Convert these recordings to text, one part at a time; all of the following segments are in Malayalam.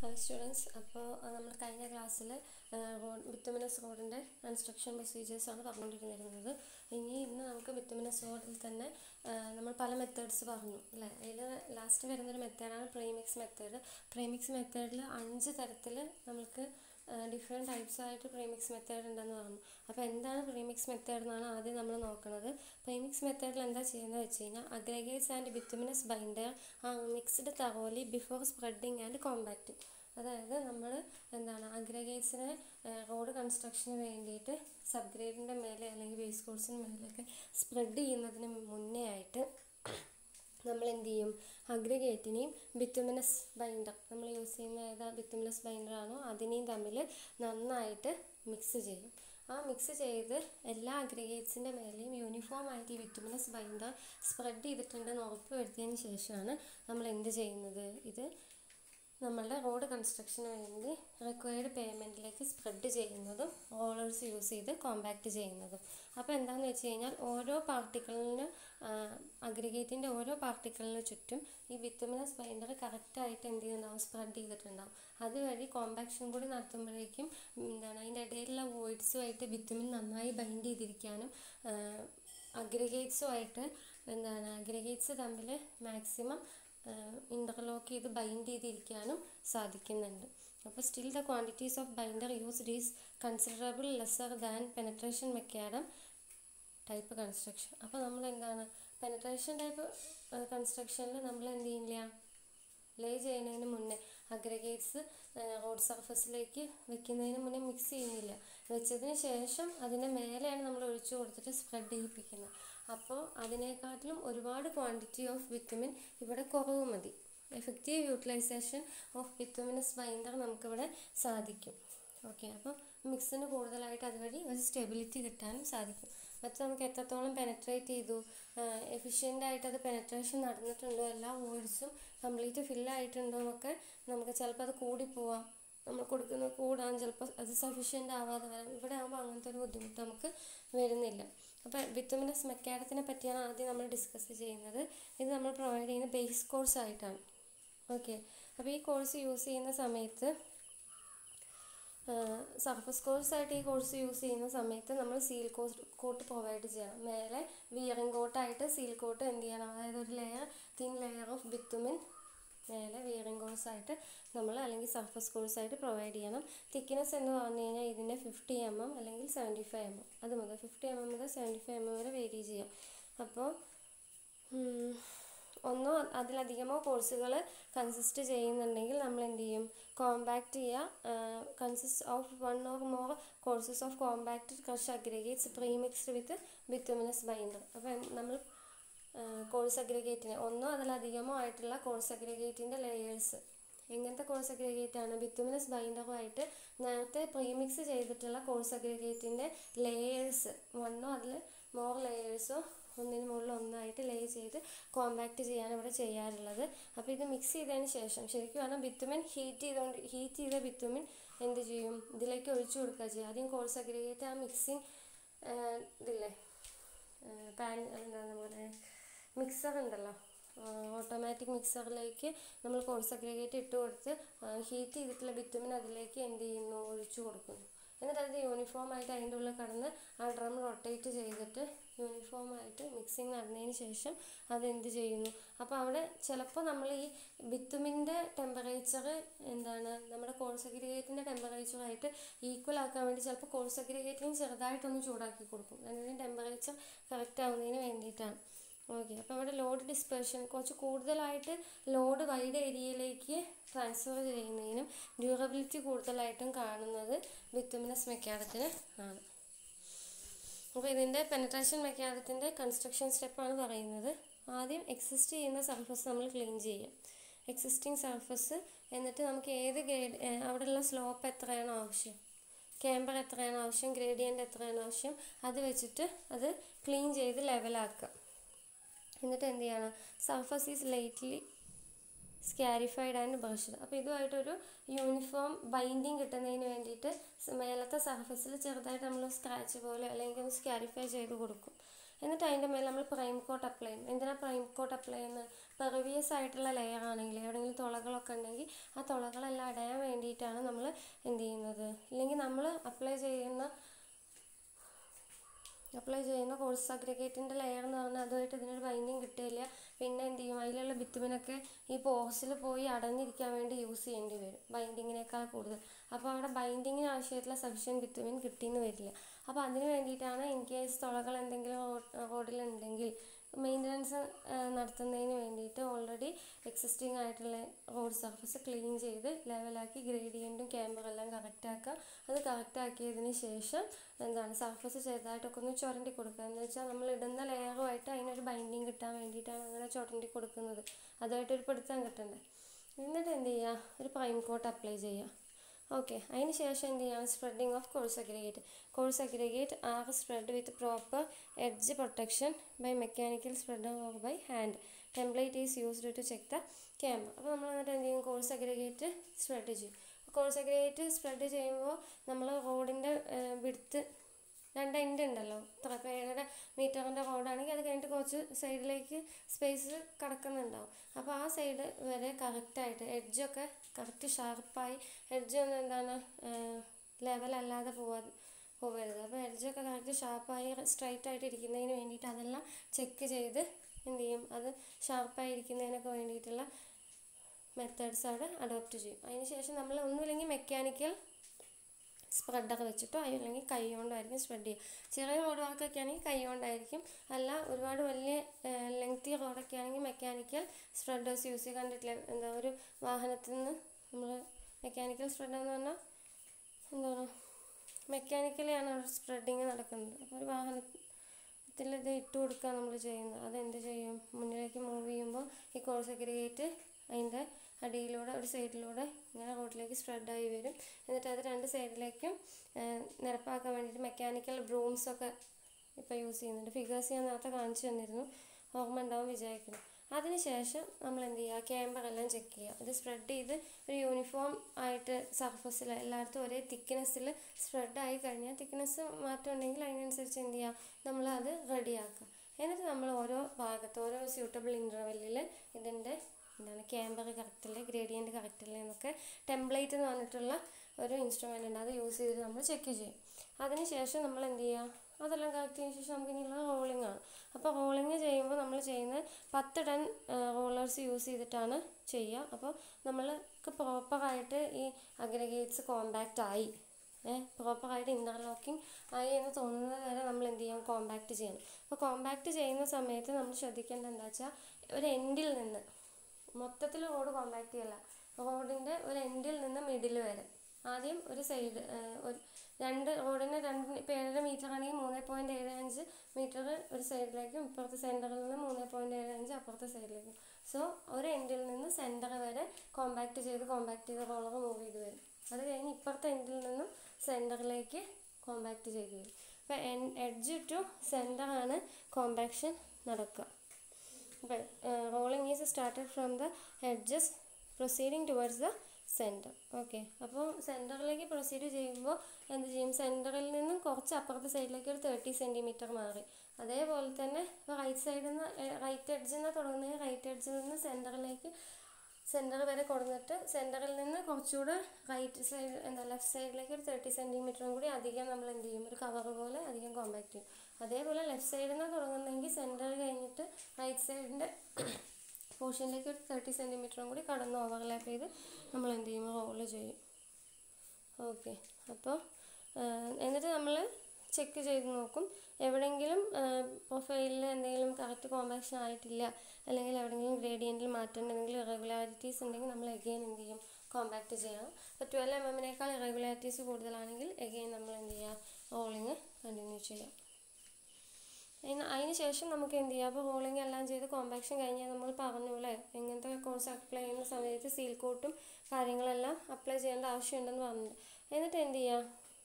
ഹായ് സ്റ്റുഡൻസ് അപ്പോൾ നമ്മൾ കഴിഞ്ഞ ക്ലാസ്സിൽ ബിത്തുമിനസ് റോഡിൻ്റെ കൺസ്ട്രക്ഷൻ പ്രൊസീജിയേഴ്സാണ് പറഞ്ഞുകൊണ്ടിരുന്നിരുന്നത് ഇനി ഇന്ന് നമുക്ക് ബിത്തുമിനസ് റോഡിൽ തന്നെ ആ, നമ്മൾ പല മെത്തേഡ്സ് പറഞ്ഞു അല്ലേ അതിൽ ലാസ്റ്റ് വരുന്നൊരു മെത്തേഡാണ് പ്രീമിക്സ് മെത്തേഡ് പ്രീമിക്സ് മെത്തേഡിൽ അഞ്ച് തരത്തിൽ നമുക്ക് ഡിഫറെൻറ്റ് ടൈപ്സ് ആയിട്ട് പ്രീമിക്സ് മെത്തേഡ് ഉണ്ടെന്ന് പറഞ്ഞു അപ്പോൾ എന്താണ് പ്രീമിക്സ് മെത്തേഡ് എന്നാണ് ആദ്യം നമ്മൾ നോക്കുന്നത് പ്രീമിക്സ് മെത്തേഡിൽ എന്താ ചെയ്യുന്നത് വെച്ച് കഴിഞ്ഞാൽ aggregates and bituminous binder are mixed thoroughly before spreading and compacting അതായത് നമ്മൾ എന്താണ് അഗ്രഗേറ്റ്സിനെ റോഡ് കൺസ്ട്രക്ഷന് വേണ്ടിയിട്ട് സബ് ഗ്രേഡിൻ്റെ മേലെ അല്ലെങ്കിൽ ബേസ് കോഴ്സിന് മേലെയൊക്കെ സ്പ്രെഡ് ചെയ്യുന്നതിന് മുന്നേ ആയിട്ട് നമ്മൾ എന്ത് ചെയ്യും അഗ്രഗേറ്റിനെയും ബിറ്റുമിനസ് ബൈൻഡർ നമ്മൾ യൂസ് ചെയ്യുന്ന ഏതാ ബിറ്റുമിനസ് ബൈൻഡർ ആണോ അതിനെയും തമ്മിൽ നന്നായിട്ട് മിക്സ് ചെയ്യും ആ മിക്സ് ചെയ്ത് എല്ലാ അഗ്രഗേറ്റ്സിൻ്റെ മേലെയും യൂണിഫോം ആയിട്ട് ഈ ബിറ്റുമിനസ് ബൈൻഡർ സ്പ്രെഡ് ചെയ്തിട്ടുണ്ടെന്ന് ഉറപ്പ് വരുത്തിയതിന് ശേഷമാണ് നമ്മൾ എന്ത് ചെയ്യുന്നത് ഇത് നമ്മളുടെ റോഡ് കൺസ്ട്രക്ഷന് വേണ്ടി റിക്വയർഡ് പേയ്മെൻറ്റിലേക്ക് സ്പ്രെഡ് ചെയ്യുന്നതും റോളേഴ്സ് യൂസ് ചെയ്ത് കോമ്പാക്റ്റ് ചെയ്യുന്നതും അപ്പോൾ എന്താണെന്ന് വെച്ച് കഴിഞ്ഞാൽ ഓരോ പാർട്ടിക്കിളിന് അഗ്രിഗേറ്റിൻ്റെ ഓരോ പാർട്ടിക്കിളിന് ചുറ്റും ഈ ബിത്തുമിനസ് ബൈൻഡർ കറക്റ്റായിട്ട് എന്ത് ചെയ്യുന്നുണ്ടാവും സ്പ്രെഡ് ചെയ്തിട്ടുണ്ടാവും അതുവഴി കോമ്പാക്ഷൻ കൂടി നടത്തുമ്പോഴേക്കും എന്താണ് അതിൻ്റെ ഇടയിലുള്ള വോയിഡ്സുമായിട്ട് ബിത്തുമിൻ നന്നായി ബൈൻഡ് ചെയ്തിരിക്കാനും അഗ്രിഗേറ്റ്സുമായിട്ട് എന്താണ് അഗ്രിഗേറ്റ്സ് തമ്മിൽ മാക്സിമം ഇൻ്റർലോക്ക് ചെയ്ത് ബൈൻഡ് ചെയ്തിരിക്കാനും സാധിക്കുന്നുണ്ട് അപ്പോൾ still the quantities of binder used is considerable lesser than penetration macadam type construction അപ്പോൾ നമ്മൾ എന്താണ് പെനട്രേഷൻ ടൈപ്പ് കൺസ്ട്രക്ഷനിൽ നമ്മൾ എന്ത് ചെയ്യില്ല ലേ ചെയ്യുന്നതിന് മുന്നേ അഗ്രഗേറ്റ്സ് റോഡ് സർഫസിലേക്ക് വെക്കുന്നതിന് മുന്നേ മിക്സ് ചെയ്യുന്നില്ല വെച്ചതിന് ശേഷം അതിൻ്റെ മേലെയാണ് നമ്മൾ ഒഴിച്ചു കൊടുത്തിട്ട് സ്പ്രെഡ് ചെയ്യിപ്പിക്കുന്നത് അപ്പോൾ അതിനെക്കാട്ടിലും ഒരുപാട് ക്വാണ്ടിറ്റി ഓഫ് വിറ്റമിൻ ഇവിടെ കുറവ് മതി effective utilisation of bituminous binder നമുക്കിവിടെ സാധിക്കും ഓക്കെ അപ്പോൾ മിക്സിന് കൂടുതലായിട്ട് അതുവഴി ഒരു സ്റ്റെബിലിറ്റി കിട്ടാനും സാധിക്കും മറ്റു നമുക്ക് എത്രത്തോളം പെനട്രേറ്റ് ചെയ്തു എഫിഷ്യൻ്റ് ആയിട്ട് അത് പെനട്രേഷൻ നടന്നിട്ടുണ്ടോ എല്ലാ വേർഡ്സും കംപ്ലീറ്റ് ഫില്ലായിട്ടുണ്ടോ എന്നൊക്കെ നമുക്ക് ചിലപ്പോൾ അത് കൂടിപ്പോവാം നമ്മൾ കൊടുക്കുന്നത് കൂടാൻ ചിലപ്പോൾ അത് സഫീഷ്യൻ്റ് ആവാതെ വരാം ഇവിടെ ആകുമ്പോൾ അങ്ങനത്തെ ഒരു ബുദ്ധിമുട്ട് നമുക്ക് വരുന്നില്ല അപ്പോൾ വിറ്റമിനസ് മെക്കാഡത്തിനെ പറ്റിയാണ് ആദ്യം നമ്മൾ ഡിസ്കസ് ചെയ്യുന്നത് ഇത് നമ്മൾ പ്രൊവൈഡ് ചെയ്യുന്ന ബേസ് കോഴ്സ് ആയിട്ടാണ് ഓക്കെ അപ്പോൾ ഈ കോഴ്സ് യൂസ് ചെയ്യുന്ന സമയത്ത് സർഫസ് കോഴ്സ് ആയിട്ട് ഈ കോഴ്സ് യൂസ് ചെയ്യുന്ന സമയത്ത് നമ്മൾ സീൽ കോട്ട് കോട്ട് പ്രൊവൈഡ് ചെയ്യണം മേലെ വിയറിംഗ് കോട്ടായിട്ട് സീൽ കോട്ട് എന്ത് ചെയ്യണം അതായത് ഒരു layer thin layer of bitumen മേലെ വിയറിംഗ് കോഴ്സ് ആയിട്ട് നമ്മൾ അല്ലെങ്കിൽ സർഫസ് കോഴ്സ് ആയിട്ട് പ്രൊവൈഡ് ചെയ്യണം തിക്നെസ് എന്ന് പറഞ്ഞു കഴിഞ്ഞാൽ ഇതിൻ്റെ ഫിഫ്റ്റി എം എം അല്ലെങ്കിൽ സെവൻറ്റി ഫൈവ് എം എം അത് മുതൽ ഫിഫ്റ്റി എം എം മുതൽ സെവൻറ്റി ഫൈവ് എം എം വരെ വേരി ചെയ്യാം അപ്പോൾ ഒന്നോ അതിലധികമോ കോഴ്സുകൾ കൺസിസ്റ്റ് ചെയ്യുന്നുണ്ടെങ്കിൽ നമ്മൾ എന്ത് ചെയ്യും കോമ്പാക്റ്റ് ചെയ്യുക consist of one or more courses of compacted crush aggregates premixed with bituminous binder അപ്പം നമ്മൾ കോഴ്സ് അഗ്രിഗേറ്റിന് ഒന്നോ അതിലധികമോ ആയിട്ടുള്ള കോഴ്സ് അഗ്രിഗേറ്റിൻ്റെ ലെയേഴ്സ് എങ്ങനത്തെ കോഴ്സ് അഗ്രിഗേറ്റ് ആണ് ബിറ്റുമിനസ് ബൈൻഡറുമായിട്ട് നേരത്തെ പ്രീമിക്സ് ചെയ്തിട്ടുള്ള കോഴ്സ് അഗ്രിഗേറ്റിൻ്റെ ലെയേഴ്സ് വണ്ണോ അതിൽ മോർ ലെയേഴ്സോ ഒന്നിന് മുകളിൽ ഒന്നായിട്ട് ലേ ചെയ്ത് കോമ്പാക്റ്റ് ചെയ്യാൻ ഇവിടെ ചെയ്യാറുള്ളത് അപ്പോൾ ഇത് മിക്സ് ചെയ്തതിന് ശേഷം ശരിക്കും പറഞ്ഞാൽ ബിത്തുമിൻ ഹീറ്റ് ചെയ്തുകൊണ്ട് ഹീറ്റ് ചെയ്ത ബിത്തുമിൻ എന്ത് ചെയ്യും ഇതിലേക്ക് ഒഴിച്ചു കൊടുക്കുക ചെയ്യുക ആദ്യം കോഴ്സ് അഗ്രിഗേറ്റ് ആ മിക്സിങ് ഇതില്ലേ പാൻ എന്താ നമ്മുടെ മിക്സർ ഉണ്ടല്ലോ ഓട്ടോമാറ്റിക് മിക്സറിലേക്ക് നമ്മൾ കോഴ്സ് അഗ്രിഗേറ്റ് ഇട്ട് കൊടുത്ത് ഹീറ്റ് ചെയ്തിട്ടുള്ള ബിറ്റുമിൻ അതിലേക്ക് എന്ത് ചെയ്യുന്നു ഒഴിച്ചു കൊടുക്കുന്നു എന്നിട്ട് അത് യൂണിഫോം ആയിട്ട് അതിൻ്റെ ഉള്ളിൽ കടന്ന് ആ ഡ്രം റൊട്ടേറ്റ് ചെയ്തിട്ട് യൂണിഫോം ആയിട്ട് മിക്സിങ് നടന്നതിന് ശേഷം അതെന്ത് ചെയ്യുന്നു അപ്പോൾ അവിടെ ചിലപ്പോൾ നമ്മൾ ഈ ബിത്തുമിൻ്റെ ടെമ്പറേച്ചർ എന്താണ് നമ്മുടെ കോഴ്സ് അഗ്രിഗേറ്റിൻ്റെ ടെമ്പറേച്ചറായിട്ട് ഈക്വൽ ആക്കാൻ വേണ്ടി ചിലപ്പോൾ കോഴ്സ് അഗ്രിഗേറ്റിനും ചെറുതായിട്ടൊന്ന് ചൂടാക്കി കൊടുക്കും അതിന് ടെമ്പറേച്ചർ കറക്റ്റ് ആവുന്നതിന് വേണ്ടിയിട്ടാണ് ഓക്കെ അപ്പോൾ അവിടെ ലോഡ് ഡിസ്പെർഷൻ കുറച്ച് കൂടുതലായിട്ട് ലോഡ് വൈഡ് ഏരിയയിലേക്ക് ട്രാൻസ്ഫർ ചെയ്യുന്നതിനും ഡ്യൂറബിലിറ്റി കൂടുതലായിട്ടും കാണുന്നത് ബിത്തുമിനസ് മെക്കാഡത്തിന് ആണ് അപ്പോൾ ഇതിൻ്റെ പെനട്രേഷൻ മെക്കാഡത്തിൻ്റെ കൺസ്ട്രക്ഷൻ സ്റ്റെപ്പാണ് പറയുന്നത് ആദ്യം എക്സിസ്റ്റ് ചെയ്യുന്ന സർഫസ് നമ്മൾ ക്ലീൻ ചെയ്യും എക്സിസ്റ്റിംഗ് സർഫസ് എന്നിട്ട് നമുക്ക് ഏത് ഗ്രേഡ് അവിടെയുള്ള സ്ലോപ്പ് എത്രയാണോ ആവശ്യം ക്യാമ്പർ എത്രയാണ് ആവശ്യം ഗ്രേഡിയൻ്റ് എത്രയാണ് ആവശ്യം അത് വെച്ചിട്ട് അത് ക്ലീൻ ചെയ്ത് ലെവലാക്കുക എന്നിട്ട് എന്ത് ചെയ്യണം surface is lightly scarified and brushed അപ്പോൾ ഇതുമായിട്ടൊരു യൂണിഫോം ബൈൻഡിങ് കിട്ടുന്നതിന് വേണ്ടിയിട്ട് മേലത്തെ സർഫസിൽ ചെറുതായിട്ട് നമ്മൾ സ്ക്രാച്ച് പോലെ അല്ലെങ്കിൽ ഒന്ന് സ്കാരിഫൈ ചെയ്ത് കൊടുക്കും എന്നിട്ട് അതിൻ്റെ മേലെ നമ്മൾ പ്രൈം കോട്ട് അപ്ലൈ ചെയ്യും എന്തിനാണ് പ്രൈം കോട്ട് അപ്ലൈ ചെയ്യുന്നത് പെർവിയസ് ആയിട്ടുള്ള ലെയർ ആണെങ്കിൽ എവിടെയെങ്കിലും തുളകളൊക്കെ ഉണ്ടെങ്കിൽ ആ തുളകളെല്ലാം അടയാൻ വേണ്ടിയിട്ടാണ് നമ്മൾ എന്ത് ചെയ്യുന്നത് ഇല്ലെങ്കിൽ നമ്മൾ അപ്ലൈ ചെയ്യുന്ന അപ്ലൈ ചെയ്യുന്ന കോഴ്സ് അഗ്രിഗേറ്റിൻ്റെ ലെയർ എന്ന് പറഞ്ഞാൽ അതുമായിട്ട് ഇതിനൊരു ബൈൻഡിങ് കിട്ടില്ല പിന്നെ എന്ത് ചെയ്യും അതിലുള്ള ബിറ്റുമിനൊക്കെ ഈ പോർസിൽ പോയി അടഞ്ഞിരിക്കാൻ വേണ്ടി യൂസ് ചെയ്യേണ്ടി വരും ബൈൻഡിങ്ങിനേക്കാൾ കൂടുതൽ അപ്പോൾ അവിടെ ബൈൻഡിങ്ങിന് ആവശ്യമായിട്ടുള്ള സഫിഷ്യൻറ്റ് ബിറ്റുമിൻ കിട്ടിയെന്ന് വരില്ല അപ്പോൾ അതിന് വേണ്ടിയിട്ടാണ് ഇൻ കേസ് തുളകൾ എന്തെങ്കിലും റോഡിലുണ്ടെങ്കിൽ മെയിൻ്റനൻസ് നടത്തുന്നതിന് വേണ്ടിയിട്ട് ഓൾറെഡി എക്സിസ്റ്റിംഗ് ആയിട്ടുള്ള റോഡ് സർഫസ് ക്ലീൻ ചെയ്ത് ലെവലാക്കി ഗ്രേഡിയൻറ്റും ക്യാമറ എല്ലാം കറക്റ്റ് ആക്കുക അത് കറക്റ്റ് ആക്കിയതിന് ശേഷം എന്താണ് സർഫസ് ചെറുതായിട്ടൊക്കെ ഒന്ന് ചുരണ്ടി കൊടുക്കുക എന്ന് വെച്ചാൽ നമ്മൾ ഇടുന്ന ലെയറുമായിട്ട് അതിനൊരു ബൈൻഡിങ് കിട്ടാൻ വേണ്ടിയിട്ടാണ് അങ്ങനെ ചുരണ്ടി കൊടുക്കുന്നത് അതുമായിട്ടൊരു പിടുത്തം കിട്ടണ്ടേ എന്നിട്ട് എന്ത് ചെയ്യുക ഒരു പ്രൈം കോട്ട് അപ്ലൈ ചെയ്യുക ഓക്കെ അതിന് ശേഷം എന്ത് ചെയ്യണം spreading of course aggregate course aggregate are spread with proper edge protection by mechanical spread or by hand template is used to check the camber അപ്പോൾ നമ്മൾ എന്നിട്ട് എന്ത് ചെയ്യും കോഴ്സ് അഗ്രിഗേറ്റ് സ്പ്രെഡ് ചെയ്യും കോഴ്സ് അഗ്രിഗേറ്റ് സ്പ്രെഡ് ചെയ്യുമ്പോൾ നമ്മൾ റോഡിൻ്റെ വിടുത്ത് രണ്ട് എൻഡ് ഉണ്ടല്ലോ ഇത്ര ഇപ്പോൾ ഏഴര മീറ്ററിൻ്റെ റോഡാണെങ്കിൽ അത് കഴിഞ്ഞിട്ട് കുറച്ച് സൈഡിലേക്ക് സ്പേസ് കിടക്കുന്നുണ്ടാവും അപ്പോൾ ആ സൈഡ് വരെ കറക്റ്റായിട്ട് എഡ്ജൊക്കെ കറക്റ്റ് ഷാർപ്പായി എഡ്ജ് ഒന്നും എന്താണ് ലെവലല്ലാതെ പോവാതെ പോകരുത് അപ്പോൾ എഡ്ജൊക്കെ കറക്റ്റ് ഷാർപ്പായി സ്ട്രൈറ്റ് ആയിട്ട് ഇരിക്കുന്നതിന് വേണ്ടിയിട്ട് അതെല്ലാം ചെക്ക് ചെയ്ത് എന്ത് ചെയ്യും അത് ഷാർപ്പായി ഇരിക്കുന്നതിനൊക്കെ വേണ്ടിയിട്ടുള്ള മെത്തേഡ്സ് അവിടെ അഡോപ്റ്റ് ചെയ്യും അതിന് ശേഷം നമ്മൾ ഒന്നുമില്ലെങ്കിൽ മെക്കാനിക്കൽ സ്പ്രെഡൊക്കെ വെച്ചിട്ടോ അല്ലെങ്കിൽ കൈ കൊണ്ടായിരിക്കും സ്പ്രെഡ് ചെയ്യുക ചെറിയ റോഡ് വർക്കൊക്കെ ആണെങ്കിൽ കൈ കൊണ്ടായിരിക്കും അല്ല ഒരുപാട് വലിയ ലെങ്തി റോഡൊക്കെ ആണെങ്കിൽ മെക്കാനിക്കൽ സ്പ്രെഡേഴ്സ് യൂസ് ചെയ്ത് കണ്ടിട്ടില്ല എന്താ ഒരു വാഹനത്തിൽ നിന്ന് നമ്മൾ മെക്കാനിക്കൽ സ്പ്രെഡ് എന്ന് പറഞ്ഞാൽ എന്താണ് മെക്കാനിക്കലിയാണ് അവിടെ സ്പ്രെഡിങ് നടക്കുന്നത് അപ്പോൾ ഒരു വാഹനത്തിൽ ഇത് ഇട്ട് കൊടുക്കുക നമ്മൾ ചെയ്യുന്നത് അതെന്ത് ചെയ്യും മുന്നിലേക്ക് മൂവ് ചെയ്യുമ്പോൾ ഈ കോഴ്സ് അഗ്രിഗേറ്റ് അതിൻ്റെ അടിയിലൂടെ ഒരു സൈഡിലൂടെ ഇങ്ങനെ റോഡിലേക്ക് സ്പ്രെഡായി വരും എന്നിട്ട് അത് രണ്ട് സൈഡിലേക്കും നിരപ്പാക്കാൻ വേണ്ടിയിട്ട് മെക്കാനിക്കൽ ബ്രൂംസൊക്കെ ഇപ്പോൾ യൂസ് ചെയ്യുന്നുണ്ട് ഫിഗേഴ്സ് ഞാൻ നേരത്തെ കാണിച്ചു തന്നിരുന്നു ഓർമ്മ ഉണ്ടാവും വിചാരിക്കുന്നു അതിനുശേഷം നമ്മൾ എന്ത് ചെയ്യുക ക്യാമറ എല്ലാം ചെക്ക് ചെയ്യുക ഇത് സ്പ്രെഡ് ചെയ്ത് ഒരു യൂണിഫോം ആയിട്ട് സർഫസിൽ എല്ലായിടത്തും ഒരേ തിക്നെസ്സിൽ സ്പ്രെഡ് ആയി കഴിഞ്ഞാൽ തിക്നെസ് മാറ്റം ഉണ്ടെങ്കിൽ അതിനനുസരിച്ച് എന്ത് ചെയ്യുക നമ്മളത് റെഡിയാക്കുക എന്നിട്ട് നമ്മൾ ഓരോ ഭാഗത്ത് ഓരോ സ്യൂട്ടബിൾ ഇൻ്റർവെല്ലിൽ ഇതിൻ്റെ എന്താണ് ക്യാമ്പർ കറക്റ്റല്ലേ ഗ്രേഡിയൻറ്റ് കറക്റ്റല്ലേ എന്നൊക്കെ ടെംപ്ലേറ്റ് എന്ന് പറഞ്ഞിട്ടുള്ള ഒരു ഇൻസ്ട്രുമെൻ്റ് ഉണ്ട് അത് യൂസ് ചെയ്ത് നമ്മൾ ചെക്ക് ചെയ്യും അതിനുശേഷം നമ്മൾ എന്ത് ചെയ്യുക അതെല്ലാം കറക്റ്റ് ചെയ്തതിന് ശേഷം നമുക്ക് ഇനിയുള്ള റോളിംഗ് ആണ് അപ്പോൾ റോളിംഗ് ചെയ്യുമ്പോൾ നമ്മൾ ചെയ്യുന്നത് പത്ത് ടൺ റോളേഴ്സ് യൂസ് ചെയ്തിട്ടാണ് ചെയ്യുക അപ്പോൾ നമ്മൾക്ക് പ്രോപ്പറായിട്ട് ഈ അഗ്രഗേറ്റ്സ് കോമ്പാക്റ്റ് ആയി പ്രോപ്പറായിട്ട് ഇൻ്റർലോക്കിംഗ് ആയി എന്ന് തോന്നുന്നത് വരെ നമ്മൾ എന്ത് ചെയ്യണം കോമ്പാക്റ്റ് ചെയ്യണം അപ്പോൾ കോമ്പാക്റ്റ് ചെയ്യുന്ന സമയത്ത് നമ്മൾ ശ്രദ്ധിക്കേണ്ടത് എന്താ വെച്ചാൽ ഒരു എൻഡിൽ നിന്ന് മൊത്തത്തിൽ റോഡ് കോമ്പാക്റ്റ് ചെയ്യല്ല റോഡിൻ്റെ ഒരു എൻഡിൽ നിന്ന് മിഡിൽ വരെ ആദ്യം ഒരു സൈഡ് ഒരു രണ്ട് റോഡിന് രണ്ട് ഇപ്പോൾ ഏഴര മീറ്റർ ആണെങ്കിൽ മൂന്ന് പോയിൻറ്റ് ഏഴ് അഞ്ച് മീറ്റർ ഒരു സൈഡിലേക്കും ഇപ്പുറത്തെ സെൻറ്ററിൽ നിന്ന് മൂന്ന് പോയിൻറ്റ് ഏഴ് അഞ്ച് അപ്പുറത്തെ സൈഡിലേക്കും സോ ഒരു എൻഡിൽ നിന്ന് സെൻറ്റർ വരെ കോമ്പാക്റ്റ് ചെയ്ത് കോമ്പാക്റ്റ് ചെയ്ത് റോളർ മൂവ് ചെയ്ത് വരും അത് കഴിഞ്ഞ് ഇപ്പുറത്തെ എൻഡിൽ നിന്നും സെൻറ്ററിലേക്ക് കോമ്പാക്റ്റ് ചെയ്ത് വരും അപ്പോൾ എൻ എഡ്ജ് ടു സെൻറ്ററാണ് കോമ്പാക്ഷൻ നടക്കുക അപ്പോൾ rolling is started from the edges proceeding towards the centre okay അപ്പോൾ സെൻറ്ററിലേക്ക് പ്രൊസീഡ് ചെയ്യുമ്പോൾ എന്ത് ചെയ്യും സെൻറ്ററിൽ നിന്നും കുറച്ച് അപ്പുറത്തെ സൈഡിലേക്ക് ഒരു തേർട്ടി സെൻറ്റിമീറ്റർ മാറി അതേപോലെ തന്നെ ഇപ്പോൾ റൈറ്റ് സൈഡിൽ നിന്ന് റൈറ്റ് എഡ്ജിൽ നിന്ന് തുടങ്ങുന്നത് റൈറ്റ് എഡ്ജിൽ നിന്ന് സെൻറ്ററിലേക്ക് സെൻറ്റർ വരെ കൊടുത്തിട്ട് സെൻറ്ററിൽ നിന്ന് കുറച്ചുകൂടെ റൈറ്റ് സൈഡ് എന്താ ലെഫ്റ്റ് സൈഡിലേക്ക് ഒരു തേർട്ടി സെൻറ്റിമീറ്ററും കൂടി അധികം നമ്മൾ എന്ത് ചെയ്യും ഒരു കവർ പോലെ അധികം കോമ്പാക്ട് ചെയ്യും അതേപോലെ ലെഫ്റ്റ് സൈഡിൽ നിന്ന് തുടങ്ങുന്നെങ്കിൽ സെൻറ്റർ കഴിഞ്ഞിട്ട് റൈറ്റ് സൈഡിൻ്റെ പോർഷനിലേക്ക് ഒരു തേർട്ടി സെൻറ്റിമീറ്ററും കൂടി കടന്ന് ഓവർലാപ്പ് ചെയ്ത് നമ്മൾ എന്ത് ചെയ്യും റോള് ചെയ്യും ഓക്കെ അപ്പോൾ എന്നിട്ട് നമ്മൾ ചെക്ക് ചെയ്ത് നോക്കും എവിടെയെങ്കിലും പ്രൊഫൈലിൽ എന്തെങ്കിലും കറക്റ്റ് കോമ്പാക്ഷൻ ആയിട്ടില്ല അല്ലെങ്കിൽ എവിടെയെങ്കിലും ഗ്രേഡിയൻറ്റിൽ മാറ്റം ഉണ്ടെങ്കിൽ ഇറഗുലാരിറ്റീസ് ഉണ്ടെങ്കിൽ നമ്മൾ എഗെയിൻ എന്ത് ചെയ്യും കോമ്പാക്റ്റ് ചെയ്യണം അപ്പോൾ ട്വൽവ് എം എമ്മിനേക്കാൾ ഇറഗുലാരിറ്റീസ് കൂടുതലാണെങ്കിൽ എഗെയിൻ നമ്മൾ എന്ത് ചെയ്യുക റോളിങ് കണ്ടിന്യൂ ചെയ്യാം അതിന് അതിന് ശേഷം നമുക്ക് എന്ത് ചെയ്യാം അപ്പോൾ റോളിംഗ് എല്ലാം ചെയ്ത് കോമ്പാക്ഷൻ കഴിഞ്ഞാൽ നമ്മൾ പറഞ്ഞു അല്ലേ എങ്ങനത്തെ കോഴ്സ് അപ്ലൈ ചെയ്യുന്ന സമയത്ത് സീൽ കോട്ടും കാര്യങ്ങളെല്ലാം അപ്ലൈ ചെയ്യേണ്ട ആവശ്യമുണ്ടെന്ന് പറഞ്ഞിട്ടുണ്ട് എന്നിട്ട് എന്ത് ചെയ്യുക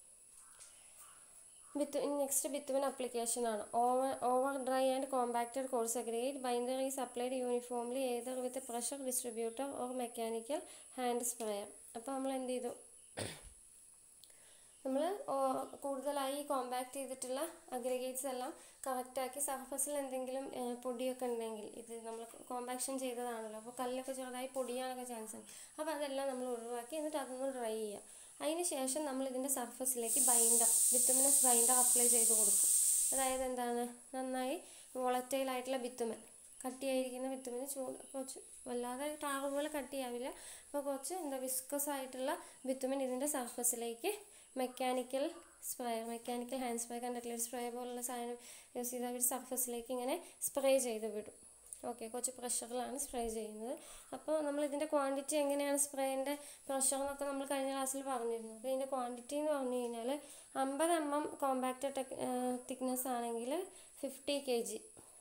ബിത്ത് നെക്സ്റ്റ് ബിത്തുവിൻ അപ്ലിക്കേഷൻ ആണ് over over dry and compacted course aggregate binder is applied uniformly either with pressure distributor or mechanical hand sprayer അപ്പോൾ നമ്മൾ എന്ത് ചെയ്തു നമ്മൾ കൂടുതലായി കോമ്പാക്ട് ചെയ്തിട്ടുള്ള അഗ്രിഗേറ്റ്സ് എല്ലാം കറക്റ്റാക്കി സർഫസിൽ എന്തെങ്കിലും ഏഹ്, പൊടിയൊക്കെ ഉണ്ടെങ്കിൽ ഇത് നമ്മൾ കോമ്പാക്ഷൻ ചെയ്തതാണല്ലോ അപ്പോൾ കല്ലൊക്കെ ചെറുതായി പൊടിയാനൊക്കെ ചാൻസ് ഉണ്ട് അപ്പോൾ അതെല്ലാം നമ്മൾ ഒഴിവാക്കി എന്നിട്ട് അതൊന്ന് ഡ്രൈ ചെയ്യുക അതിന് ശേഷം നമ്മൾ ഇതിൻ്റെ സർഫസിലേക്ക് ബൈൻഡർ വിറ്റമിനസ് ബൈൻഡർ അപ്ലൈ ചെയ്ത് കൊടുക്കും അതായത് എന്താണ് നന്നായി വോളറ്റൈൽ ആയിട്ടുള്ള ബിത്തുമൻ കട്ടിയായിരിക്കുന്ന ബിത്തുമിന് ചൂട് കുറച്ച് വല്ലാതെ ടാറ് പോലെ കട്ടിയാവില്ല അപ്പോൾ കുറച്ച് എന്താ വിസ്കസ് ആയിട്ടുള്ള ബിത്തുമിൻ ഇതിൻ്റെ സർഫസിലേക്ക് mechanical spray mechanical hand spray കണ്ടിട്ടില്ല ഒരു സ്പ്രേ പോലുള്ള സാധനം യൂസ് ചെയ്ത് അവർ സർഫസിലേക്ക് ഇങ്ങനെ സ്പ്രേ ചെയ്ത് വിടും ഓക്കെ കുറച്ച് പ്രഷറിലാണ് സ്പ്രേ ചെയ്യുന്നത് അപ്പോൾ നമ്മൾ ഇതിൻ്റെ ക്വാണ്ടിറ്റി എങ്ങനെയാണ് സ്പ്രേൻ്റെ പ്രഷർ എന്നൊക്കെ നമ്മൾ കഴിഞ്ഞ ക്ലാസ്സിൽ പറഞ്ഞിരുന്നു അപ്പോൾ ഇതിൻ്റെ ക്വാണ്ടിറ്റി എന്ന് പറഞ്ഞു കഴിഞ്ഞാൽ അമ്പത് M M compacted thickness ആണെങ്കിൽ fifty K G